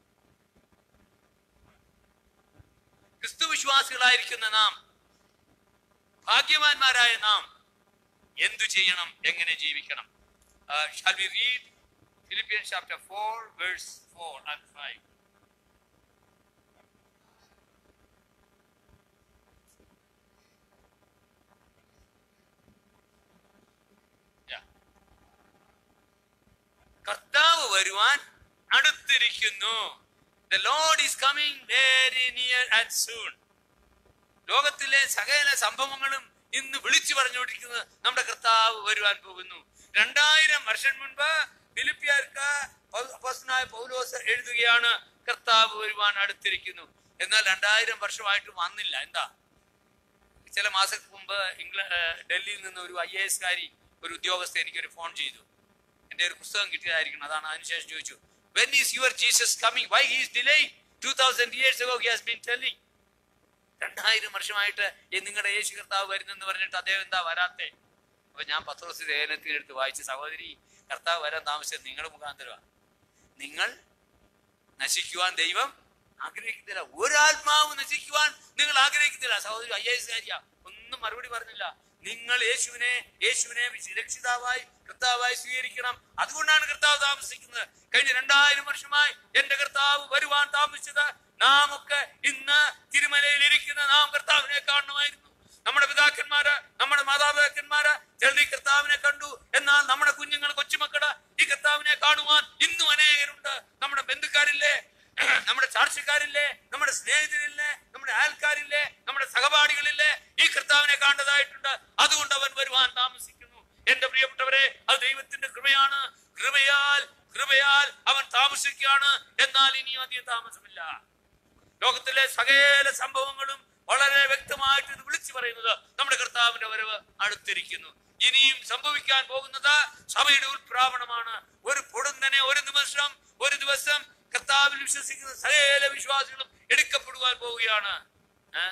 ക്രിസ്തു വിശ്വാസികളായിരിക്കുന്ന നാം ഭാഗ്യവാന്മാരായ നാം എന്തു ചെയ്യണം എങ്ങനെ ജീവിക്കണം shall we read Philippian chapter four verse four and five കർത്താവ് വരുവാൻ അടുത്തിരിക്കുന്നു The Lord is coming very near and soon. ലോകത്തിലെ സകല സംഭവങ്ങളും ഇന്ന് വിളിച്ചു പറഞ്ഞുകൊണ്ടിരിക്കുന്നത് നമ്മുടെ കർത്താവ് വരുവാൻ പോകുന്നു രണ്ടായിരം വർഷം മുൻപ് ഫിലിപ്പിയർക്ക് പൗ- അപ്പോസ്തലനായ പൗലോസ് എഴുതുകയാണ് കർത്താവ് വരുവാൻ അടുത്തിരിക്കുന്നു എന്നാൽ രണ്ടായിരം വർഷമായിട്ട് വന്നില്ല എന്താ ചില മാസങ്ങൾക്ക് മുമ്പ് ഇംഗ്ല ഏഹ് ഡൽഹിയിൽ നിന്ന് ഒരു ഐ എ എസ് കാരി ഒരു ഉദ്യോഗസ്ഥ എനിക്കൊരു ഫോൺ ചെയ്തു എന്റെ ഒരു പുസ്തകം കിട്ടിയതായിരിക്കണം അതാണ് അതിനുശേഷം ചോദിച്ചു when is your Jesus coming why he's delay two thousand years ago he has been telling രണ്ടായിരം വർഷമായിട്ട് ഈ നിങ്ങളുടെ യേശു കർത്താവ് വരുന്നെന്ന് പറഞ്ഞിട്ട് അദ്ദേഹം എന്താ വരാത്തെ അപ്പൊ ഞാൻ പത്രോസ് ലേഖനത്തിനെടുത്ത് വായിച്ച് സഹോദരി കർത്താവ് വരാൻ താമസിച്ചത് നിങ്ങളുടെ മുഖാന്തരമാണ് നിങ്ങൾ നശിക്കുവാൻ ദൈവം ആഗ്രഹിക്കുന്നില്ല ഒരാത്മാവ് നശിക്കുവാൻ നിങ്ങൾ ആഗ്രഹിക്കുന്നില്ല സഹോദരി ഐ എസ് കാര്യ ഒന്നും മറുപടി പറഞ്ഞില്ല നിങ്ങൾ യേശുവിനെ യേശുവിനെ രക്ഷിതാവായി കർത്താവായി സ്വീകരിക്കണം അതുകൊണ്ടാണ് കർത്താവ് താമസിക്കുന്നത് കഴിഞ്ഞ രണ്ടായിരം വർഷമായി എന്റെ കർത്താവ് വരുവാൻ താമസിച്ചത് നാം ഒക്കെ ഇന്ന് തിരുമലയിൽ ഇരിക്കുന്ന നാം കർത്താവിനെ കാണണമായിരുന്നു നമ്മുടെ പിതാക്കന്മാര് നമ്മുടെ മാതാപിതാക്കന്മാര് ചിലർ ഈ കർത്താവിനെ കണ്ടു എന്നാൽ നമ്മുടെ കുഞ്ഞുങ്ങൾ കൊച്ചുമക്കള് ഈ കർത്താവിനെ കാണുവാൻ ഇന്നും അനേകരുണ്ട് നമ്മുടെ ബന്ധുക്കാരില്ലേ നമ്മുടെ ചാർച്ചക്കാരില്ലേ നമ്മുടെ സ്നേഹിതരില്ലേ നമ്മുടെ അയൽക്കാരില്ലേ നമ്മുടെ സഹപാഠികളില്ലേ ഈ കർത്താവിനെ കാണേണ്ടതായിട്ടുണ്ട് അതുകൊണ്ട് അവൻ വരുവാൻ താമസിക്കുന്നു എന്റെ പ്രിയപ്പെട്ടവരെ അത് ദൈവത്തിന്റെ കൃപയാണ് കൃപയാൽ കൃപയാൽ അവൻ താമസിക്കുകയാണ് എന്നാൽ ഇനിയും അധികം താമസമില്ല ലോകത്തിലെ സകല സംഭവങ്ങളും വളരെ വ്യക്തമായിട്ട് ഇത് വിളിച്ചു പറയുന്നത് നമ്മുടെ കർത്താവിന്റെ വരവ് അടുത്തിരിക്കുന്നു ഇനിയും സംഭവിക്കാൻ പോകുന്നത് സഭയുടെ ഉത്പ്രാവണമാണ് ഒരു പൊടുന്നനെ ഒരു നിമിഷം ഒരു ദിവസം കർത്താവിൽ വിശ്വസിക്കുന്ന സകല വിശ്വാസികളും എടുക്കപ്പെടുവാൻ പോവുകയാണ് ഏ?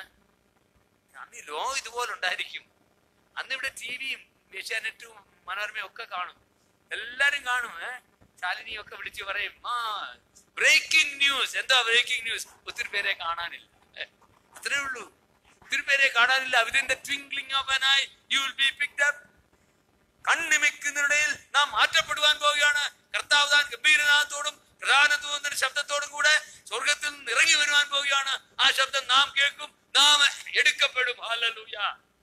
അന്ന് ഈ ലോകം ഇതുപോലെ ഉണ്ടായിരിക്കും അന്ന് ഇവിടെ ടി വിയും ഏഷ്യാനെറ്റും മനോരമയും ഒക്കെ കാണും എല്ലാരും കാണും ഏഹ് ശാലിനിയും ഒക്കെ വിളിച്ചു പറയും ആ ബ്രേക്കിംഗ് ന്യൂസ് എന്താ ബ്രേക്കിംഗ് ന്യൂസ് ഒത്തിരി പേരെ കാണാനില്ല ഏ, അത്രേ ഉള്ളൂ ഒത്തിരി പേരെ കാണാനില്ല within the twinkling of an eye you will be picked up കണ്ണിമിക്കുന്നതിനിടയിൽ നാം മാറ്റപ്പെടുവാൻ പോവുകയാണ് കർത്താവ് താൻ ഗംഭീരനാഥത്തോടും പ്രധാനത്വം ശബ്ദത്തോടും കൂടെ സ്വർഗത്തിൽ നിന്ന് ഇറങ്ങി വരുവാൻ പോവുകയാണ് ആ ശബ്ദം നാം കേൾക്കും നാം എടുക്കപ്പെടും ഹല്ലേലൂയ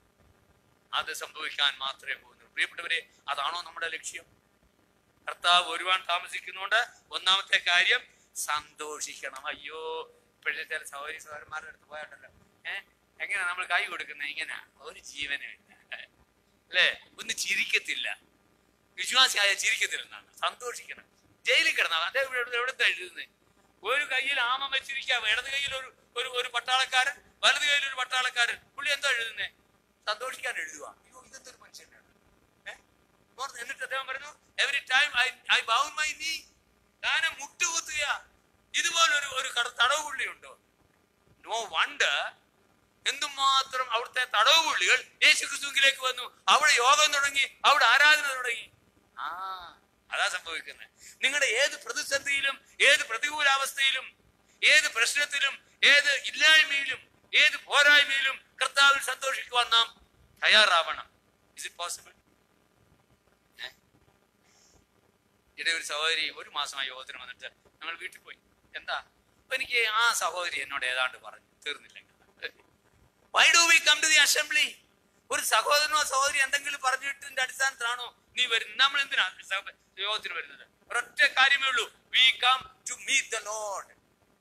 അത് സംഭവിക്കാൻ മാത്രമേ പോകുന്നു പ്രിയപ്പെട്ടവരെ അതാണോ നമ്മുടെ ലക്ഷ്യം കർത്താവ് ഒരുവാൻ താമസിക്കുന്നുണ്ട് ഒന്നാമത്തെ കാര്യം സന്തോഷിക്കണം അയ്യോ ഇപ്പോഴത്തെ ചില സഹോദരി സഹോദരന്മാരുടെ അടുത്ത് പോയാണ്ടല്ലോ ഏഹ് എങ്ങനെ നമ്മൾ കൈ കൊടുക്കുന്നത് ഇങ്ങനെ ഒരു ജീവനില്ല അല്ലേ ഒന്ന് ചിരിക്കത്തില്ല വിശ്വാസിയായ ചിരിക്കത്തില്ലെന്നാണ് സന്തോഷിക്കണം ജയിലിൽ കിടന്നാൽ അദ്ദേഹം ഇവിടെ എവിടുത്തെ എഴുതുന്നത് ഒരു കയ്യിൽ ആമം വെച്ചിരിക്കാം ഇടത് കയ്യിൽ ഒരു ഒരു ഒരു പട്ടാളക്കാരൻ വലത് കയ്യിൽ ഒരു പട്ടാളക്കാരൻ പുള്ളി എന്താ എഴുതുന്നേ സന്തോഷിക്കാൻ എഴുതുക അയ്യോ ഇതെന്തൊരു മനുഷ്യനാണ് ഏ? ഓർത്ത് എന്നിട്ട് അദ്ദേഹം പറഞ്ഞു every time I I bow my knee താനെ മുട്ടുകുത്തുക ഇതുപോലൊരു ഒരു കട- തടവ് പുള്ളി ഉണ്ടോ നോ വണ്ട് എന്തുമാത്രം അവിടുത്തെ തടവ് പുള്ളികൾ യേശു ക്രിസ്തുവിലേക്ക് വന്നു അവിടെ യോഗം തുടങ്ങി അവിടെ ആരാധന തുടങ്ങി ആ അതാ സംഭവിക്കുന്നത് നിങ്ങളുടെ ഏത് പ്രതിസന്ധിയിലും ഏത് പ്രതികൂലാവസ്ഥയിലും ഏത് പ്രശ്നത്തിലും ഏത് ഇല്ലായ്മയിലും ഏത് പോരായ്മയിലും കർത്താവിൽ സന്തോഷിക്കുവാൻ നാം തയ്യാറാവണം ഇസ് ഇറ്റ് പോസിബിൾ ഇവിടെ ഒരു സഹോദരി ഒരു മാസമായി യോഗത്തിന് വന്നിട്ട് ഞങ്ങൾ വീട്ടിൽ പോയി എന്താ അപ്പൊ എനിക്ക് ആ സഹോദരി എന്നോട് ഏതാണ്ട് പറഞ്ഞു തീർന്നില്ലെങ്കിൽ why do we come to the assembly ഒരു സഹോദരനോ സഹോദരി എന്തെങ്കിലും പറഞ്ഞിട്ടിന്റെ അടിസ്ഥാനത്തിലാണോ നീ വരുന്നത് നമ്മൾ എന്തിനാ സഭ- യോഗത്തിന് വരുന്നത് ഒരൊറ്റ കാര്യമേ ഉള്ളൂ we come to meet the lord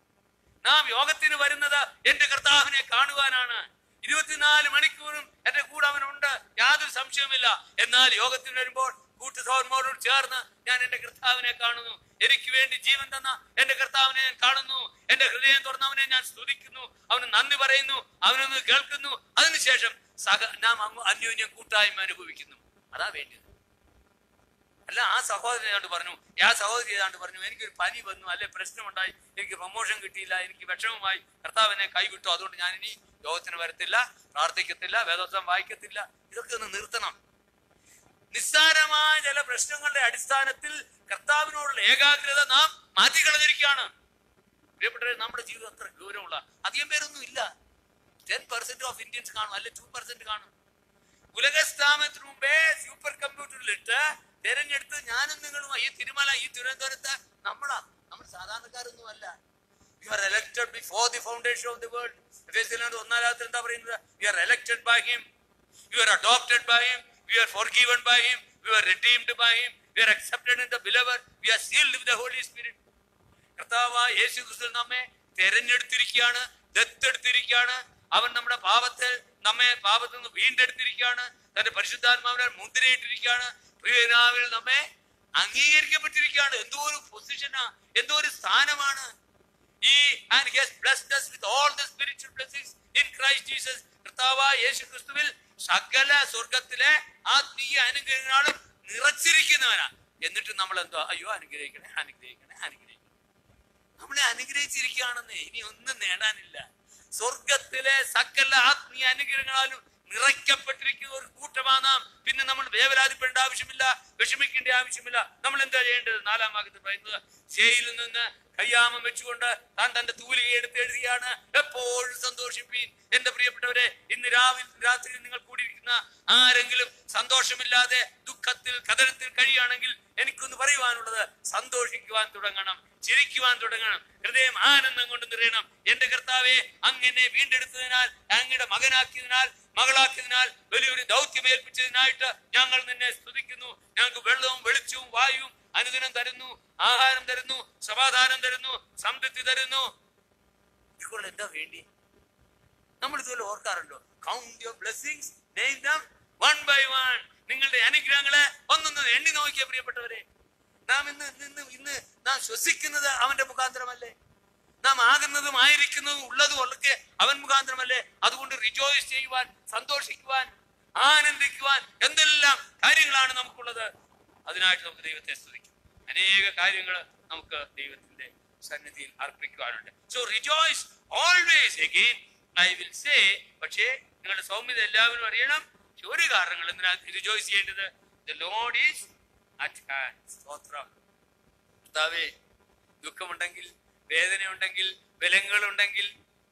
നാം യോഗത്തിന് വരുന്നത് എന്റെ കർത്താവിനെ കാണുവാനാണ് ഇരുപത്തിനാല് മണിക്കൂറും എന്റെ കൂടെ അവനുണ്ട് യാതൊരു സംശയവുമില്ല എന്നാൽ യോഗത്തിന് വരുമ്പോൾ കൂട്ടുസോന്മാരോട് ചേർന്ന് ഞാൻ എന്റെ കർത്താവിനെ കാണുന്നു എനിക്ക് വേണ്ടി ജീവൻ തന്ന എന്റെ കർത്താവിനെ ഞാൻ കാണുന്നു എന്റെ ഹൃദയം തുറന്നവനെ ഞാൻ സ്തുതിക്കുന്നു അവന് നന്ദി പറയുന്നു അവനൊന്ന് കേൾക്കുന്നു അതിനുശേഷം സഹ നാം അങ്ങ് അന്യോന്യം കൂട്ടായ്മ അനുഭവിക്കുന്നു അതാ വേണ്ടത് അല്ല ആ സഹോദരൻ ഏതാണ്ട് പറഞ്ഞു ആ സഹോദരി ഏതാണ്ട് പറഞ്ഞു എനിക്കൊരു പനി വന്നു അല്ലെ പ്രശ്നമുണ്ടായി എനിക്ക് പ്രൊമോഷൻ കിട്ടിയില്ല എനിക്ക് വിഷമമായി കർത്താവിനെ കൈവിട്ടു അതുകൊണ്ട് ഞാൻ ഇനി യോഗത്തിന് വരത്തില്ല പ്രാർത്ഥിക്കത്തില്ല വേദോത്സവം വായിക്കത്തില്ല ഇതൊക്കെ ഒന്ന് നിർത്തണം നിസ്സാരമായ ചില പ്രശ്നങ്ങളുടെ അടിസ്ഥാനത്തിൽ കർത്താവിനോടുള്ള ഏകാഗ്രത നാം മാറ്റിക്കളഞ്ഞിരിക്കുകയാണ് പ്രിയപ്പെട്ടവരെ നമ്മുടെ ജീവിതം അത്ര ഗൗരവമുള്ള അധികം പേരൊന്നും ഇല്ല ടെൻ പെർസെന്റ് ഓഫ് ഇന്ത്യൻസ് കാണും അല്ലെ ടു പെർസെന്റ് കാണും ഉലകസ്ഥാപനത്തിന് മുമ്പേ സൂപ്പർ കമ്പ്യൂട്ടറിലിട്ട് തെരഞ്ഞെടുത്ത് ഞാനും നിങ്ങളും ഈ തിരുമല ഈ തിരുവനന്തപുരത്ത് നമ്മളാ നമ്മൾ സാധാരണക്കാരൊന്നും അല്ല you are elected before the foundation of the world ഒന്നാം രാത്രി എന്താ പറയുന്നത് you are elected by him you are adopted by him you are forgiven by him you are redeemed by him you are accepted in the believer you are sealed with the holy spirit കർത്താവായ യേശു ക്രിസ്തു നമ്മെ തെരഞ്ഞെടുത്തിരിക്കുകയാണ് ദത്തെടുത്തിരിക്കുകയാണ് അവൻ നമ്മുടെ പാപത്തിൽ നമ്മെ പാപത്തിൽ നിന്ന് വീണ്ടെടുത്തിരിക്കുകയാണ് തന്റെ പരിശുദ്ധാത്മാവിനാൽ മുദ്രയിട്ടിരിക്കുകയാണ് പ്രിയനാവിൽ നമ്മെ അംഗീകരിക്കപ്പെട്ടിരിക്കുകയാണ് എന്തോ ഒരു പൊസിഷനാ എന്തോ ഒരു സ്ഥാനമാണ് ഈ and he's blessed us with all the spiritual blessings in Christ Jesus കർത്താവായ യേശു ക്രിസ്തുവിൽ സകല സ്വർഗത്തിലെ ആത്മീയ അനുഗ്രഹങ്ങളും നിറച്ചിരിക്കുന്നവനാ എന്നിട്ട് നമ്മൾ എന്തോ അയ്യോ അനുഗ്രഹിക്കണേ അനുഗ്രഹിക്കണേ അനുഗ്രഹിക്കണേ നമ്മളെ അനുഗ്രഹിച്ചിരിക്കുകയാണെന്ന് ഇനി ഒന്നും നേടാനില്ല സ്വർഗത്തിലെ സകല ആത്മീയ അനുഗ്രഹങ്ങളാലും നിറയ്ക്കപ്പെട്ടിരിക്കുന്ന ഒരു കൂട്ടമാണ് നാം പിന്നെ നമ്മൾ വേവലാതിപ്പെടേണ്ട ആവശ്യമില്ല വിഷമിക്കേണ്ട ആവശ്യമില്ല നമ്മൾ എന്താ ചെയ്യേണ്ടത് നാലാം ഭാഗത്ത് പറയുന്നത് ജയിലിൽ നിന്ന് കയ്യാമം വെച്ചുകൊണ്ട് താൻ തന്റെ തൂലിക എടുത്ത് എഴുതിയാണ് എപ്പോഴും സന്തോഷിപ്പീൻ എന്റെ പ്രിയപ്പെട്ടവരെ ഇന്ന് രാവിലെ രാത്രി നിങ്ങൾ കൂടിയിരിക്കുന്ന ആരെങ്കിലും സന്തോഷമില്ലാതെ ദുഃഖത്തിൽ കഥനത്തിൽ കഴിയുകയാണെങ്കിൽ എനിക്കൊന്ന് പറയുവാനുള്ളത് സന്തോഷിക്കുവാൻ തുടങ്ങണം ചിരിക്കുവാൻ തുടങ്ങണം ഹൃദയം ആനന്ദം കൊണ്ട് നിറയണം എന്റെ കർത്താവെ അങ്ങനെ വീണ്ടെടുത്തതിനാൽ അങ്ങയുടെ മകനാക്കിയതിനാൽ മകളാക്കിയതിനാൽ വലിയൊരു ദൗത്യം ഏൽപ്പിച്ചതിനായിട്ട് ഞങ്ങൾ നിന്നെ സ്തുതിക്കുന്നു ഞങ്ങൾക്ക് വെള്ളവും വെളിച്ചവും വായുവും അനുദിനം തരുന്നു ആഹാരം തരുന്നു സമാധാനം തരുന്നു സംതൃപ്തി തരുന്നു ഇപ്പോൾ എന്താ വേണ്ടി നമ്മൾ ഇതുപോലെ ഓർക്കാറുണ്ടോ count your blessings name them one by one നിങ്ങളുടെ അനുഗ്രഹങ്ങളെ ഒന്നൊന്ന് എണ്ണി നോക്കിയ പ്രിയപ്പെട്ടവരെ നാം ഇന്ന് ഇന്ന് ഇന്ന് നാം ശ്വസിക്കുന്നത് അവന്റെ മുഖാന്തരമല്ലേ നാം ആകുന്നതും ആയിരിക്കുന്നതും ഉള്ളതും ഒക്കെ അവൻ മുഖാന്തരമല്ലേ അതുകൊണ്ട് റിജോയ്സ് ചെയ്യുവാൻ സന്തോഷിക്കുവാൻ ആനന്ദിക്കുവാൻ എന്തെല്ലാം കാര്യങ്ങളാണ് നമുക്കുള്ളത് അതിനായിട്ട് നമുക്ക് ദൈവത്തെ സ്തുതിക്കും അനേക കാര്യങ്ങൾ നമുക്ക് ദൈവത്തിന്റെ സന്നിധിയിൽ അർപ്പിക്കുവാനുണ്ട് so rejoice always again I will say പക്ഷേ നിങ്ങളുടെ സൗമ്യത എല്ലാവരും അറിയണം പക്ഷെ ഒരു കാരണങ്ങൾ എന്തിനാ റിജോയ്സ് ചെയ്യേണ്ടത് the lord is at hand സ്തോത്രം കർത്താവേ ദുഃഖമുണ്ടെങ്കിൽ വേദനയുണ്ടെങ്കിൽ ബലങ്ങളുണ്ടെങ്കിൽ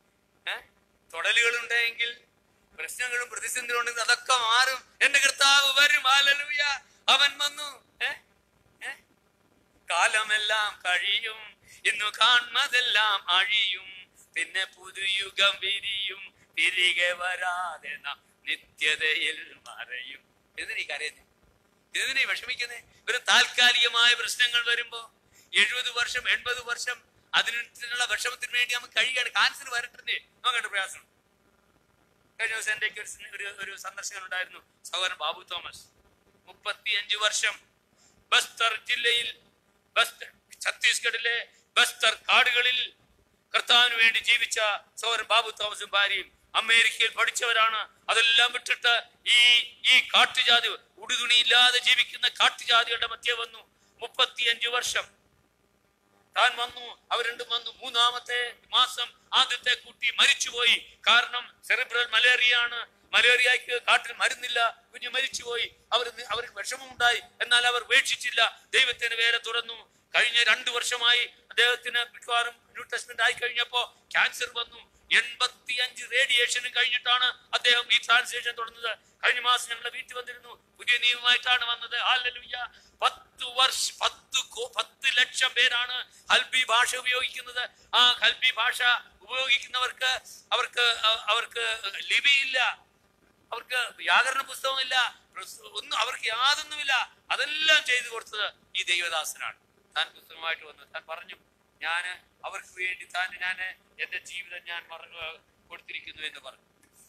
തൊടലുകളുണ്ടെങ്കിൽ പ്രശ്നങ്ങളും പ്രതിസന്ധികളും ഉണ്ടെങ്കിൽ അതൊക്കെ മാറും എന്റെ കർത്താവ് വരും ഹാലലൂയ അവൻ വന്നു ഏ? ഏ? കാലമെല്ലാം കഴിയും ഇന്നു കാൺമതെല്ലാം അഴിയും പിന്നെ പുതുയുഗം വിരിയും തിരികെ വരാതെ നാം നിത്യതയിൽ മറയും എന്തിനീ കരയുന്നേ എന്തിനീ വിഷമിക്കുന്നേ ഒരു താൽക്കാലികമായ പ്രശ്നങ്ങൾ വരുമ്പോ എഴുപത് വർഷം എൺപത് വർഷം അതിനുള്ള വിഷമത്തിന് വേണ്ടി നമുക്ക് കഴിയാണ് ക്യാൻസർ വരട്ടെ നോക്കട്ടെ പ്രയാസം കഴിഞ്ഞ ദിവസം എൻ്റെ ഒരു ഒരു സന്ദർശകൻ ഉണ്ടായിരുന്നു സഹോദരൻ ബാബു തോമസ് മുപ്പത്തിയഞ്ച് വർഷം ബസ്തർ ജില്ലയിൽ ബസ്തർ ഛത്തീസ്ഗഡിലെ ബസ്തർ കാടുകളിൽ കർത്താവിന് വേണ്ടി ജീവിച്ച സഹോദരൻ ബാബു തോമസും ഭാര്യയും അമേരിക്കയിൽ പഠിച്ചവരാണ് അതെല്ലാം വിട്ടിട്ട് ഈ ഈ കാട്ടുജാതി ഉടുതുണിയില്ലാതെ ജീവിക്കുന്ന കാട്ടുജാതികളുടെ മധ്യ വന്നു മുപ്പത്തിയഞ്ച് വർഷം താൻ വന്നു അവർ രണ്ടും വന്നു മൂന്നാമത്തെ മാസം ആദ്യത്തെ കുട്ടി മരിച്ചുപോയി കാരണം സെറിബ്രൽ മലേറിയ ആണ് മലേറിയക്ക് കാട്ടിൽ മരുന്നില്ല കുഞ്ഞ് മരിച്ചുപോയി അവർ അവർക്ക് വിഷമമുണ്ടായി എന്നാൽ അവർ ഉപേക്ഷിച്ചില്ല ദൈവത്തിന് വേറെ തുറന്നു കഴിഞ്ഞ രണ്ടു വർഷമായി അദ്ദേഹത്തിന് മിക്കവാറും ന്യൂ ടെസ്റ്റ്മെന്റ് ആയി കഴിഞ്ഞപ്പോ ക്യാൻസർ വന്നു എൺപത്തിയഞ്ച് റേഡിയേഷനും കഴിഞ്ഞിട്ടാണ് അദ്ദേഹം ഈ ട്രാൻസ്ലേഷൻ തുടങ്ങുന്നത് കഴിഞ്ഞ മാസം ഞങ്ങളുടെ വീട്ടിൽ വന്നിരുന്നു പുതിയ നിയമമായിട്ടാണ് വന്നത് ഹല്ലേലൂയ പത്ത് വർഷ പത്ത് കോ- പത്ത് ലക്ഷം പേരാണ് ഹൽബി ഭാഷ ഉപയോഗിക്കുന്നത് ആ ഹൽബി ഭാഷ ഉപയോഗിക്കുന്നവർക്ക് അവർക്ക് അ- അവർക്ക് ലിപിയില്ല അവർക്ക് വ്യാകരണ പുസ്തകമില്ല പ്രസ്- ഒന്നും അവർക്ക് യാതൊന്നുമില്ല അതെല്ലാം ചെയ്തു കൊടുത്തത് ഈ ദൈവദാസനാണ് താൻ പുസ്തകമായിട്ട് വന്നു താൻ പറഞ്ഞു ഞാൻ അവർക്ക് വേണ്ടി താൻ ഞാൻ എന്റെ ജീവിതം ഞാൻ മറ- ഏർ കൊടുത്തിരിക്കുന്നു എന്ന് പറഞ്ഞു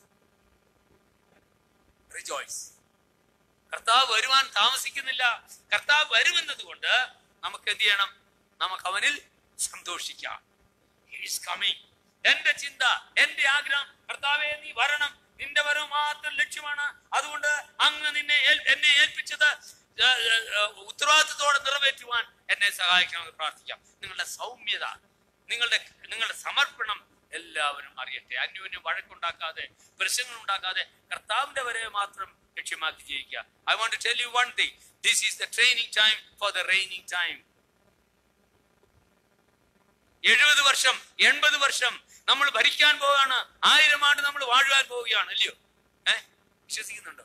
റിജോയ്സ് കർത്താവ് വരുവാൻ താമസിക്കുന്നില്ല കർത്താവ് വരുമെന്നത് കൊണ്ട് നമുക്ക് എന്ത് ചെയ്യണം നമുക്ക് അവനിൽ സന്തോഷിക്കാം ഈസ് കമ്മിങ് എന്റെ ചിന്ത എന്റെ ആഗ്രഹം കർത്താവെ നീ വരണം നിന്റെ വരവ് മാത്രം ലക്ഷ്യമാണ് അതുകൊണ്ട് അങ്ങ് നിന്നെ ഏൽ- എന്നെ ഏൽപ്പിച്ചത് ഏ, ഏ, ഏ, ഉത്തരവാദിത്തത്തോടെ നിറവേറ്റുവാൻ എന്നെ സഹായിക്കണമെന്ന് പ്രാർത്ഥിക്കാം നിങ്ങളുടെ സൗമ്യത നിങ്ങളുടെ നിങ്ങളുടെ സമർപ്പണം എല്ലാവരും അറിയട്ടെ അന്യോന്യം വഴക്കുണ്ടാക്കാതെ പ്രശ്നങ്ങൾ ഉണ്ടാക്കാതെ കർത്താവിന്റെ വരവ് മാത്രം ലക്ഷ്യമാക്കി ജീവിക്കുക I want to tell you one thing this is the training time for the reigning time എഴുപത് വർഷം എൺപത് വർഷം നമ്മൾ ഭരിക്കാൻ പോവുകയാണ് ആയിരം ആണ്ട് നമ്മൾ വാഴുവാൻ പോവുകയാണ് അല്ലയോ ഏ വിശ്വസിക്കുന്നുണ്ടോ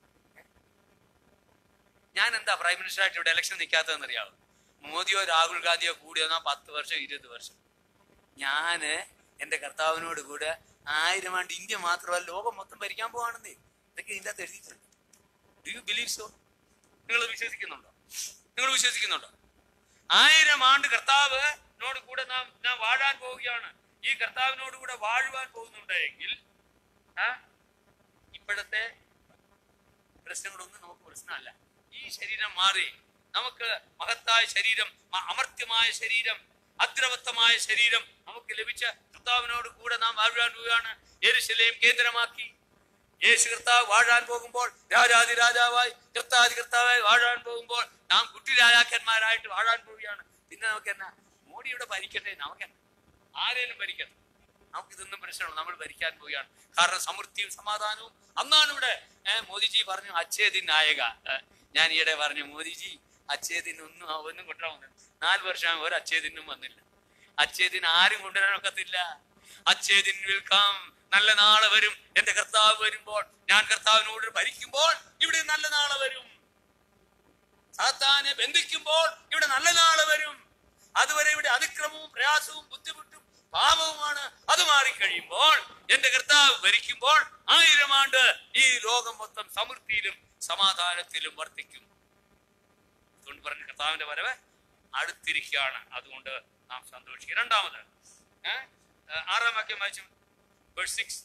ഞാൻ എന്താ പ്രൈം മിനിസ്റ്റർ ആയിട്ട് ഇവിടെ ഇലക്ഷൻ നിൽക്കാത്തതെന്ന് അറിയാമോ മോദിയോ രാഹുൽ ഗാന്ധിയോ കൂടി വന്നാൽ പത്ത് വർഷം ഇരുപത് വർഷം ഞാന് എന്റെ കർത്താവിനോട് കൂടെ ആയിരം ആണ്ട് ഇന്ത്യ മാത്രമല്ല ലോകം മൊത്തം ഭരിക്കാൻ പോവാണെന്നേ ഇതൊക്കെ ഇതിൻ്റെ അകത്ത് എഴുതിയിട്ടുണ്ട് ഡു യു ബിലീവ് സോ നിങ്ങൾ വിശ്വസിക്കുന്നുണ്ടോ നിങ്ങൾ വിശ്വസിക്കുന്നുണ്ടോ ആയിരം ആണ്ട് കർത്താവിനോട് കൂടെ നാം നാം വാഴാൻ പോവുകയാണ് ഈ കർത്താവിനോട് കൂടെ വാഴുവാൻ പോകുന്നുണ്ടെങ്കിൽ ആ, ഇപ്പോഴത്തെ പ്രശ്നങ്ങളൊന്നും നമുക്ക് പ്രശ്നമല്ല ഈ ശരീരം മാറി നമുക്ക് മഹത്തായ ശരീരം മ- അമർത്യമായ ശരീരം അദ്രവത്തമായ ശരീരം നമുക്ക് ലഭിച്ച കർത്താവിനോട് കൂടെ നാം വാഴുവാൻ പോവുകയാണ് യെരുശലേം കേന്ദ്രമാക്കി യേശു കർത്താവ് വാഴാൻ പോകുമ്പോൾ രാജാതി രാജാവായി കർത്താതി കർത്താവായി വാഴാൻ പോകുമ്പോൾ നാം കുട്ടി രാജാക്കന്മാരായിട്ട് വാഴാൻ പോവുകയാണ് പിന്നെ നമുക്ക് എന്നാ മോഡിയുടെ ഭരിക്കട്ടെ നമുക്ക് ആരേലും ഭരിക്കട്ടെ നമുക്ക് ഇതൊന്നും പ്രശ്നമാണ് നമ്മൾ ഭരിക്കാൻ പോവുകയാണ് കാരണം സമൃദ്ധിയും സമാധാനവും അന്നാണ് ഇവിടെ ഏഹ് മോദിജി പറഞ്ഞു അച്ഛേദിൻ നായക ഏഹ് ഞാൻ ഈയിടെ പറഞ്ഞു മോദിജി അച്ഛേദിൻ ഒന്നും ഒന്നും കൊണ്ടുവരാൻ വന്നില്ല നാല് വർഷം ഒരു അച്ഛേദിനും വന്നില്ല അച്ഛേദിൻ ആരും കൊണ്ടുവരാൻ ഒക്കത്തില്ല അച്ഛേദിൻ വിൽക്കാം നല്ല നാളെ വരും എന്റെ കർത്താവ് വരുമ്പോൾ ഞാൻ കർത്താവിനോട് ഭരിക്കുമ്പോൾ ഇവിടെ നല്ല നാളെ വരും സാത്താനെ ബന്ധിക്കുമ്പോൾ ഇവിടെ നല്ല നാളെ വരും അതുവരെ ഇവിടെ അതിക്രമവും പ്രയാസവും ബുദ്ധിമുട്ടും പാപവുമാണ് അത് മാറിക്കഴിയുമ്പോൾ എന്റെ കർത്താവ് ഭരിക്കുമ്പോൾ ആയിരം ആണ്ട് ഈ ലോകം മൊത്തം സമൃദ്ധിയിലും സമാധാനത്തിലും വർദ്ധിക്കും അതുകൊണ്ട് പറഞ്ഞ കർത്താവിന്റെ വരവ് അടുത്തിരിക്കുകയാണ് അതുകൊണ്ട് നാം സന്തോഷിക്കുക രണ്ടാമത് ഏ? ഏ, ആറാം വാക്യം വായിച്ചു സിക്സ്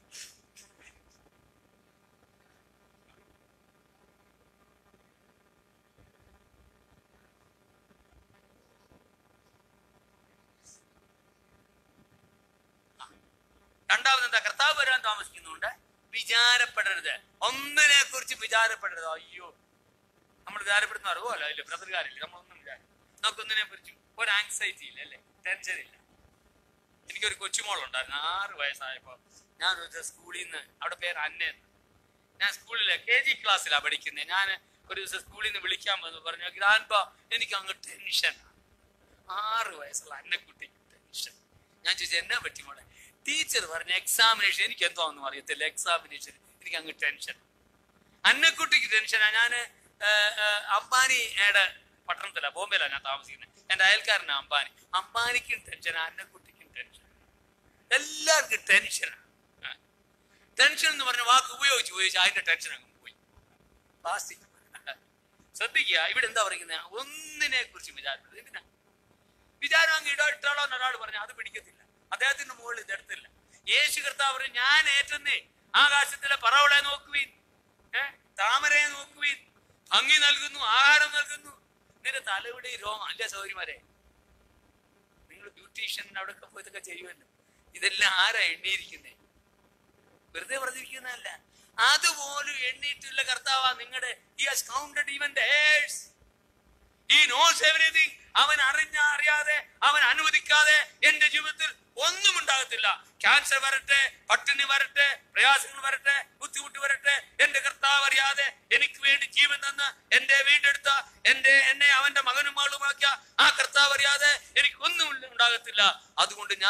രണ്ടാമത് എന്താ കർത്താവ് വരാൻ താമസിക്കുന്നുണ്ട് വിചാരപ്പെടരുത് ഒന്നിനെ കുറിച്ച് വിചാരപ്പെടരുത് അയ്യോ നമ്മൾ വിചാരപ്പെടുന്ന അറിവല്ല ഇല്ല ബ്രദർകാരില്ല നമ്മളൊന്നും വിചാരം നമുക്കൊന്നിനെ കുറിച്ച് ഒരു ആങ്സൈറ്റി ഇല്ല അല്ലേ ടെൻഷൻ ഇല്ല എനിക്കൊരു കൊച്ചുമോളുണ്ടായിരുന്നു ആറ് വയസ്സായപ്പോ ഞാൻ ഒരു ദിവസം സ്കൂളിൽ നിന്ന് അവിടെ പേര് അന്നയെന്ന് ഞാൻ സ്കൂളിലെ കെ ജി ക്ലാസ്സിലാണ് പഠിക്കുന്നത് ഞാൻ ഒരു ദിവസം സ്കൂളിൽ നിന്ന് വിളിക്കാൻ വന്നു പറഞ്ഞു ഗ്രാൻഡ് എനിക്ക് അങ്ങ് ടെൻഷൻ ആറ് വയസ്സുള്ള അന്നക്കുട്ടിക്ക് ടെൻഷൻ ഞാൻ ചോദിച്ചു എന്നാ പറ്റി മോളെ ടീച്ചർ പറഞ്ഞ എക്സാമിനേഷൻ എനിക്ക് എന്തോ ഒന്നും അറിയത്തില്ല എക്സാമിനേഷൻ എനിക്ക് അങ്ങ് ടെൻഷൻ അന്നക്കുട്ടിക്ക് ടെൻഷനാ ഞാൻ അംബാനിയുടെ പട്ടണത്തിലാണ് ബോംബെയിലാണ് ഞാൻ താമസിക്കുന്നത് എന്റെ അയൽക്കാരനാണ് അംബാനി അംബാനിക്കും ടെൻഷനാ അന്നക്കുട്ടിക്കും ടെൻഷൻ എല്ലാവർക്കും ടെൻഷനാണ് ടെൻഷൻ എന്ന് പറഞ്ഞ വാക്ക് ഉപയോഗിച്ച് ഉപയോഗിച്ച് അതിന്റെ ടെൻഷൻ അങ്ങ് പോയി പ്ലാസ്റ്റിക് ശ്രദ്ധിക്കുക ഇവിടെ എന്താ പറയുന്നത് ഒന്നിനെ കുറിച്ച് വിചാരപ്പെടുന്നത് എന്തിനാ വിചാരം അങ്ങ് ഇടോട്ടോളോ ഒരാൾ പറഞ്ഞു അത് പിടിക്കത്തില്ല അദ്ദേഹത്തിന്റെ മുകളിൽ ഇതെടുത്തില്ല യേശു കർത്താവ് പറഞ്ഞു ഞാൻ ഏറ്റെന്നേ ആകാശത്തിലെ പറവളെ നോക്കുവീൻ ഏ താമരയെ നോക്കുവീൻ ഭംഗി നൽകുന്നു ആഹാരം നൽകുന്നു നിന്റെ തലയുടെ രോമം അല്ല സൗകര്യമാരെ നിങ്ങൾ ബ്യൂട്ടീഷ്യൻ അവിടെ ഒക്കെ പോയി ഇതൊക്കെ ചെയ്യുമല്ലോ ഇതെല്ലാം ആരാ എണ്ണിയിരിക്കുന്നേ വെറുതെ പറഞ്ഞിരിക്കുന്നതല്ല അതുപോലും എണ്ണിയിട്ടുള്ള കർത്താവാ നിങ്ങളുടെ he has counted even hairs he knows everything അവൻ അറിഞ്ഞ അറിയാതെ അവൻ അനുവദിക്കാതെ എന്റെ ജീവിതത്തിൽ ഒന്നും ഉണ്ടാകത്തില്ല ക്യാൻസർ വരട്ടെ പട്ടിണി വരട്ടെ പ്രയാസങ്ങൾ വരട്ടെ ബുദ്ധിമുട്ട് വരട്ടെ എന്റെ കർത്താവ് അറിയാതെ എനിക്ക് വേണ്ടി ജീവൻ തന്ന് എന്റെ വീണ്ടെടുത്ത എന്റെ എന്നെ അവന്റെ മകനും മകളുമാക്കിയ ആ കർത്താവ് അറിയാതെ എനിക്ക് ഒന്നും ഉണ്ടാകത്തില്ല അതുകൊണ്ട് ഞാൻ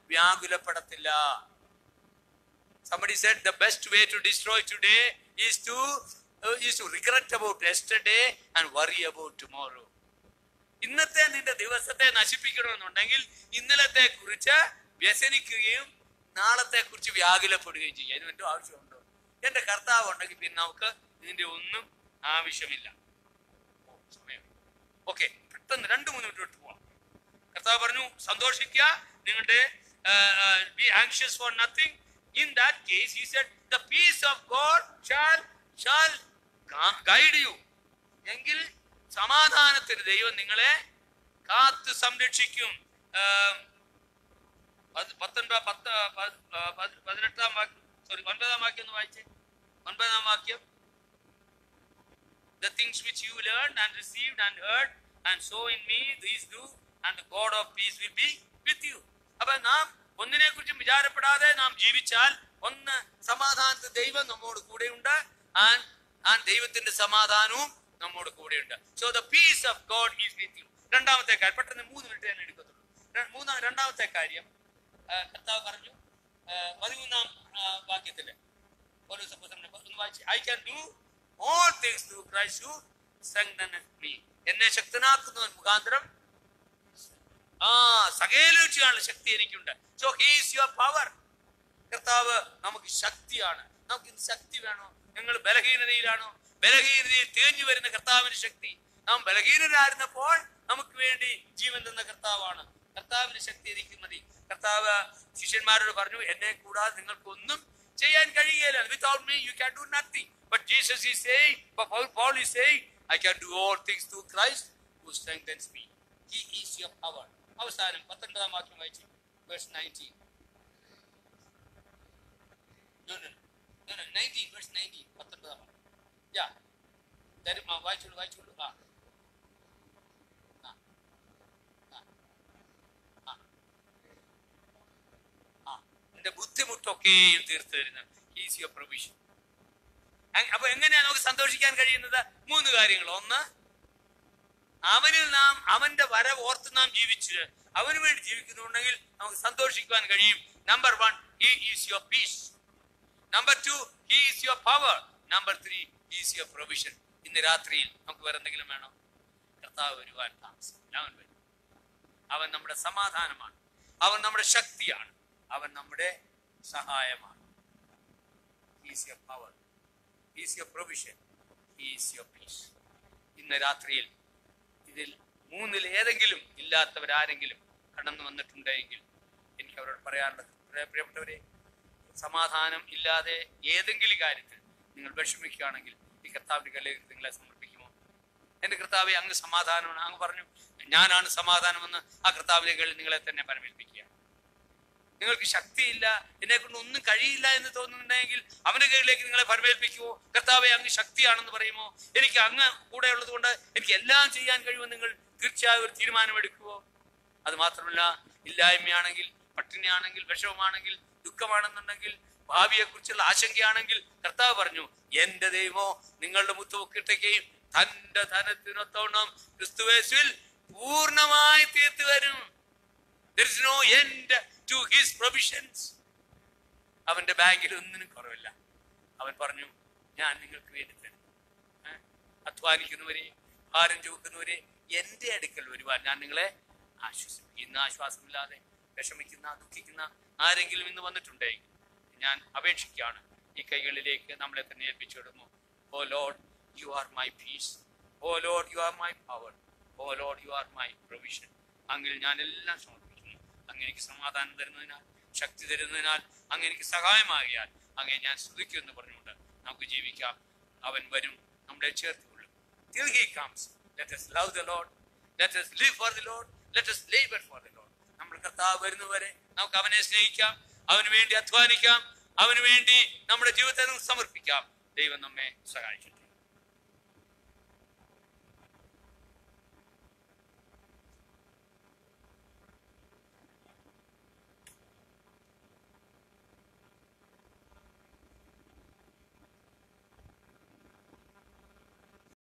വ്യാകുലപ്പെടത്തില്ല Somebody said the best way to destroy today is to uh, is to regret about yesterday and worry about tomorrow. ഇന്നത്തെ നിന്റെ ദിവസത്തെ നശിപ്പിക്കണമെന്നുണ്ടെങ്കിൽ ഇന്നലത്തെ കുറിച്ച് വ്യസനിക്കുകയും നാളത്തെ കുറിച്ച് വ്യാകുലപ്പെടുകയും ചെയ്യും അതിന് വേണ്ടി ആവശ്യമുണ്ടോ എന്റെ കർത്താവ് ഉണ്ടെങ്കിൽ പിന്നെ നമുക്ക് ഇതിന്റെ ഒന്നും ആവശ്യമില്ല ഓ, സമയം ഓക്കെ പെട്ടെന്ന് രണ്ട് മൂന്ന് മിനിറ്റ് വിട്ട് പോവാം കർത്താവ് പറഞ്ഞു സന്തോഷിക്കുക നിങ്ങളുടെ be anxious for nothing in that case he said the peace of God shall shall guide you എങ്കിൽ സമാധാനത്തിന് ദൈവം നിങ്ങളെ കാത്ത് സംരക്ഷിക്കും ആം, പത്- പത്തൊൻപത് പത്ത് പത്- ആ, പത്- പതിനെട്ടാം വാക്യം സോറി ഒൻപതാം വാക്യം ഒന്ന് വായിച്ചേ ഒൻപതാം വാക്യം the things which you learned and received and heard and so in me these do and the god of peace will be with you അപ്പൊ നാം ഒന്നിനെ കുറിച്ചും വിചാരപ്പെടാതെ നാം ജീവിച്ചാൽ ഒന്ന് സമാധാനത്തിൽ ദൈവം നമ്മോട് കൂടെയുണ്ട് ആൻഡ് ആൻഡ് ദൈവത്തിന്റെ സമാധാനവും നമ്മോട് കൂടെയുണ്ട് so the peace of God is with you രണ്ടാമത്തെ കാര്യം പെട്ടെന്ന് മൂന്ന് മിനിറ്റ് തന്നെ എടുക്കത്തുള്ളൂ ര- മൂന്നാം രണ്ടാമത്തെ കാര്യം ആ, കർത്താവ് പറഞ്ഞു ആ, പതിമൂന്നാം ആ, വാക്യത്തില് പൗലോസ് അപ്പോസ്തലൻ ഒന്ന് വായിച്ച് I can do all things through Christ who strengthens me എന്നെ ശക്തനാക്കുന്നവൻ മുഖാന്തരം ആ സകേലും ചെയ്യാനുള്ള ശക്തി എനിക്കുണ്ട് സോ ഹീസ് യുവർ പവർ കർത്താവ് നമുക്ക് ശക്തിയാണ് നമുക്ക് ഇന്ന് ശക്തി വേണോ ഞങ്ങൾ ബലഹീനതയിലാണോ ബലഹീനതയിൽ തേഞ്ഞു വരുന്ന കർത്താവിന് ശക്തി നാം ബലഹീനരായിരുന്നപ്പോൾ നമുക്ക് വേണ്ടി ജീവൻ തന്ന കർത്താവാണ് കർത്താവിന് ശക്തി എനിക്ക് മതി കർത്താവ് ശിഷ്യന്മാരോട് പറഞ്ഞു എന്നെ കൂടാതെ നിങ്ങൾക്കൊന്നും ചെയ്യാൻ കഴിയുകയില്ല without me you can do nothing but Jesus is saying Paul Paul is saying I can do all things through Christ who strengthens me he is your power അവസാനം പത്തൊൻപതാം വാക്യം വായിച്ചു verse 19 no no no no 19 verse 19 പത്തൊൻപതാം വാക്യം yeah തരും ആ വായിച്ചോളൂ വായിച്ചോളൂ ആ ആ ആ ആ ആ നിന്റെ ബുദ്ധിമുട്ടൊക്കെയും തീർത്തു തരുന്ന ഈസ് യുവർ പ്രൊവിഷൻ അപ്പൊ എങ്ങനെയാ നമുക്ക് സന്തോഷിക്കാൻ കഴിയുന്നത് മൂന്ന് കാര്യങ്ങൾ ഒന്ന് അവനിൽ നാം അവന്റെ വര ഓർത്ത് നാം ജീവിച്ച് അവന് വേണ്ടി ജീവിക്കുന്നുണ്ടെങ്കിൽ നമുക്ക് സന്തോഷിക്കുവാൻ കഴിയും number one he is your peace number two he is your power number three is your provision ഇന്ന് രാത്രിയിൽ നമുക്ക് വേറെ എന്തെങ്കിലും വേണോ കർത്താവ് വരുവാൻ താമസം അവൻ വരും അവൻ നമ്മുടെ സമാധാനമാണ് അവൻ നമ്മുടെ ശക്തിയാണ് അവൻ നമ്മുടെ സഹായമാണ് is your power is your provision is your peace ഇന്ന് രാത്രിയിൽ ഇതിൽ മൂന്നിൽ ഏതെങ്കിലും ഇല്ലാത്തവരാരെങ്കിലും കടന്നു വന്നിട്ടുണ്ടെങ്കിൽ എനിക്ക് അവരോട് പറയാനുള്ളത് പ്രിയ- പ്രിയപ്പെട്ടവരെ സമാധാനം ഇല്ലാതെ ഏതെങ്കിലും കാര്യത്തിൽ നിങ്ങൾ വിഷമിക്കുകയാണെങ്കിൽ ഈ കർത്താവിന്റെ കല്ലേക്ക് നിങ്ങളെ സമർപ്പിക്കുമോ എന്റെ കർത്താവെ അങ്ങ് സമാധാനമാണ് അങ്ങ് പറഞ്ഞു ഞാനാണ് സമാധാനമെന്ന് ആ കർത്താവിന്റെ കയ്യിൽ നിങ്ങളെ തന്നെ പരമേൽപ്പിക്കുക നിങ്ങൾക്ക് ശക്തിയില്ല എന്നെ കൊണ്ട് ഒന്നും കഴിയില്ല എന്ന് തോന്നുന്നുണ്ടെങ്കിൽ അവന്റെ കയ്യിലേക്ക് നിങ്ങളെ പരമേൽപ്പിക്കുമോ കർത്താവെ അങ്ങ് ശക്തിയാണെന്ന് പറയുമോ എനിക്ക് അങ്ങ് കൂടെ ഉള്ളത് കൊണ്ട് എനിക്ക് എല്ലാം ചെയ്യാൻ കഴിയുമെന്ന് നിങ്ങൾ തീർച്ചയായും ഒരു തീരുമാനമെടുക്കുമോ അത് മാത്രമല്ല ഇല്ലായ്മയാണെങ്കിൽ പട്ടിണിയാണെങ്കിൽ വിഷമമാണെങ്കിൽ ദുഃഖമാണെന്നുണ്ടെങ്കിൽ ഭാവിയെ കുറിച്ചുള്ള ആശങ്കയാണെങ്കിൽ കർത്താവ് പറഞ്ഞു എന്റെ ദൈവമോ നിങ്ങളുടെ മുത്തുവൊക്കിട്ടേക്കും തന്റെ ധനത്തിനൊത്തോണം ക്രിസ്തുവേശുവിൽ പൂർണ്ണമായി തീർത്തു വരും There is no end to his provisions. അവന്റെ ബാങ്കിൽ ഒന്നിനും കുറവില്ല അവൻ പറഞ്ഞു ഞാൻ നിങ്ങൾക്ക് വേണ്ടി തരും ഏ? അധ്വാനിക്കുന്നവരെ ഭാരം ചുമക്കുന്നവരെ എന്റെ അടുക്കൽ വരുവാൻ ഞാൻ നിങ്ങളെ ആശ്വസിപ്പിക്കും ഇന്ന് ആശ്വാസമില്ലാതെ വിഷമിക്കുന്ന ദുഃഖിക്കുന്ന ആരെങ്കിലും ഇന്ന് വന്നിട്ടുണ്ടെങ്കിൽ ഞാൻ അപേക്ഷിക്കുകയാണ് ഈ കൈകളിലേക്ക് നമ്മളെ തന്നെ ഏൽപ്പിച്ചിടുന്നു oh Lord you are my peace oh Lord you are my power oh Lord you are my provision അങ്ങിൽ ഞാൻ എല്ലാം സമർപ്പിക്കുന്നു അങ്ങ് എനിക്ക് സമാധാനം തരുന്നതിനാൽ ശക്തി തരുന്നതിനാൽ അങ്ങ് എനിക്ക് സഹായമാകിയാൽ അങ്ങേ ഞാൻ സ്തുതിക്കുമെന്ന് പറഞ്ഞുകൊണ്ട് നമുക്ക് ജീവിക്കാം അവൻ വരും നമ്മളെ ചേർത്തുകൊള്ളും till he comes let us love the lord let us live for the lord let us labor for the lord നമ്മൾ കർത്താവ് വരുന്നവരെ നമുക്ക് അവനെ സ്നേഹിക്കാം അവന് വേണ്ടി അധ്വാനിക്കാം അവന് വേണ്ടി നമ്മുടെ ജീവിതത്തെ നമുക്ക് സമർപ്പിക്കാം ദൈവം നമ്മെ സഹായിക്കട്ടെ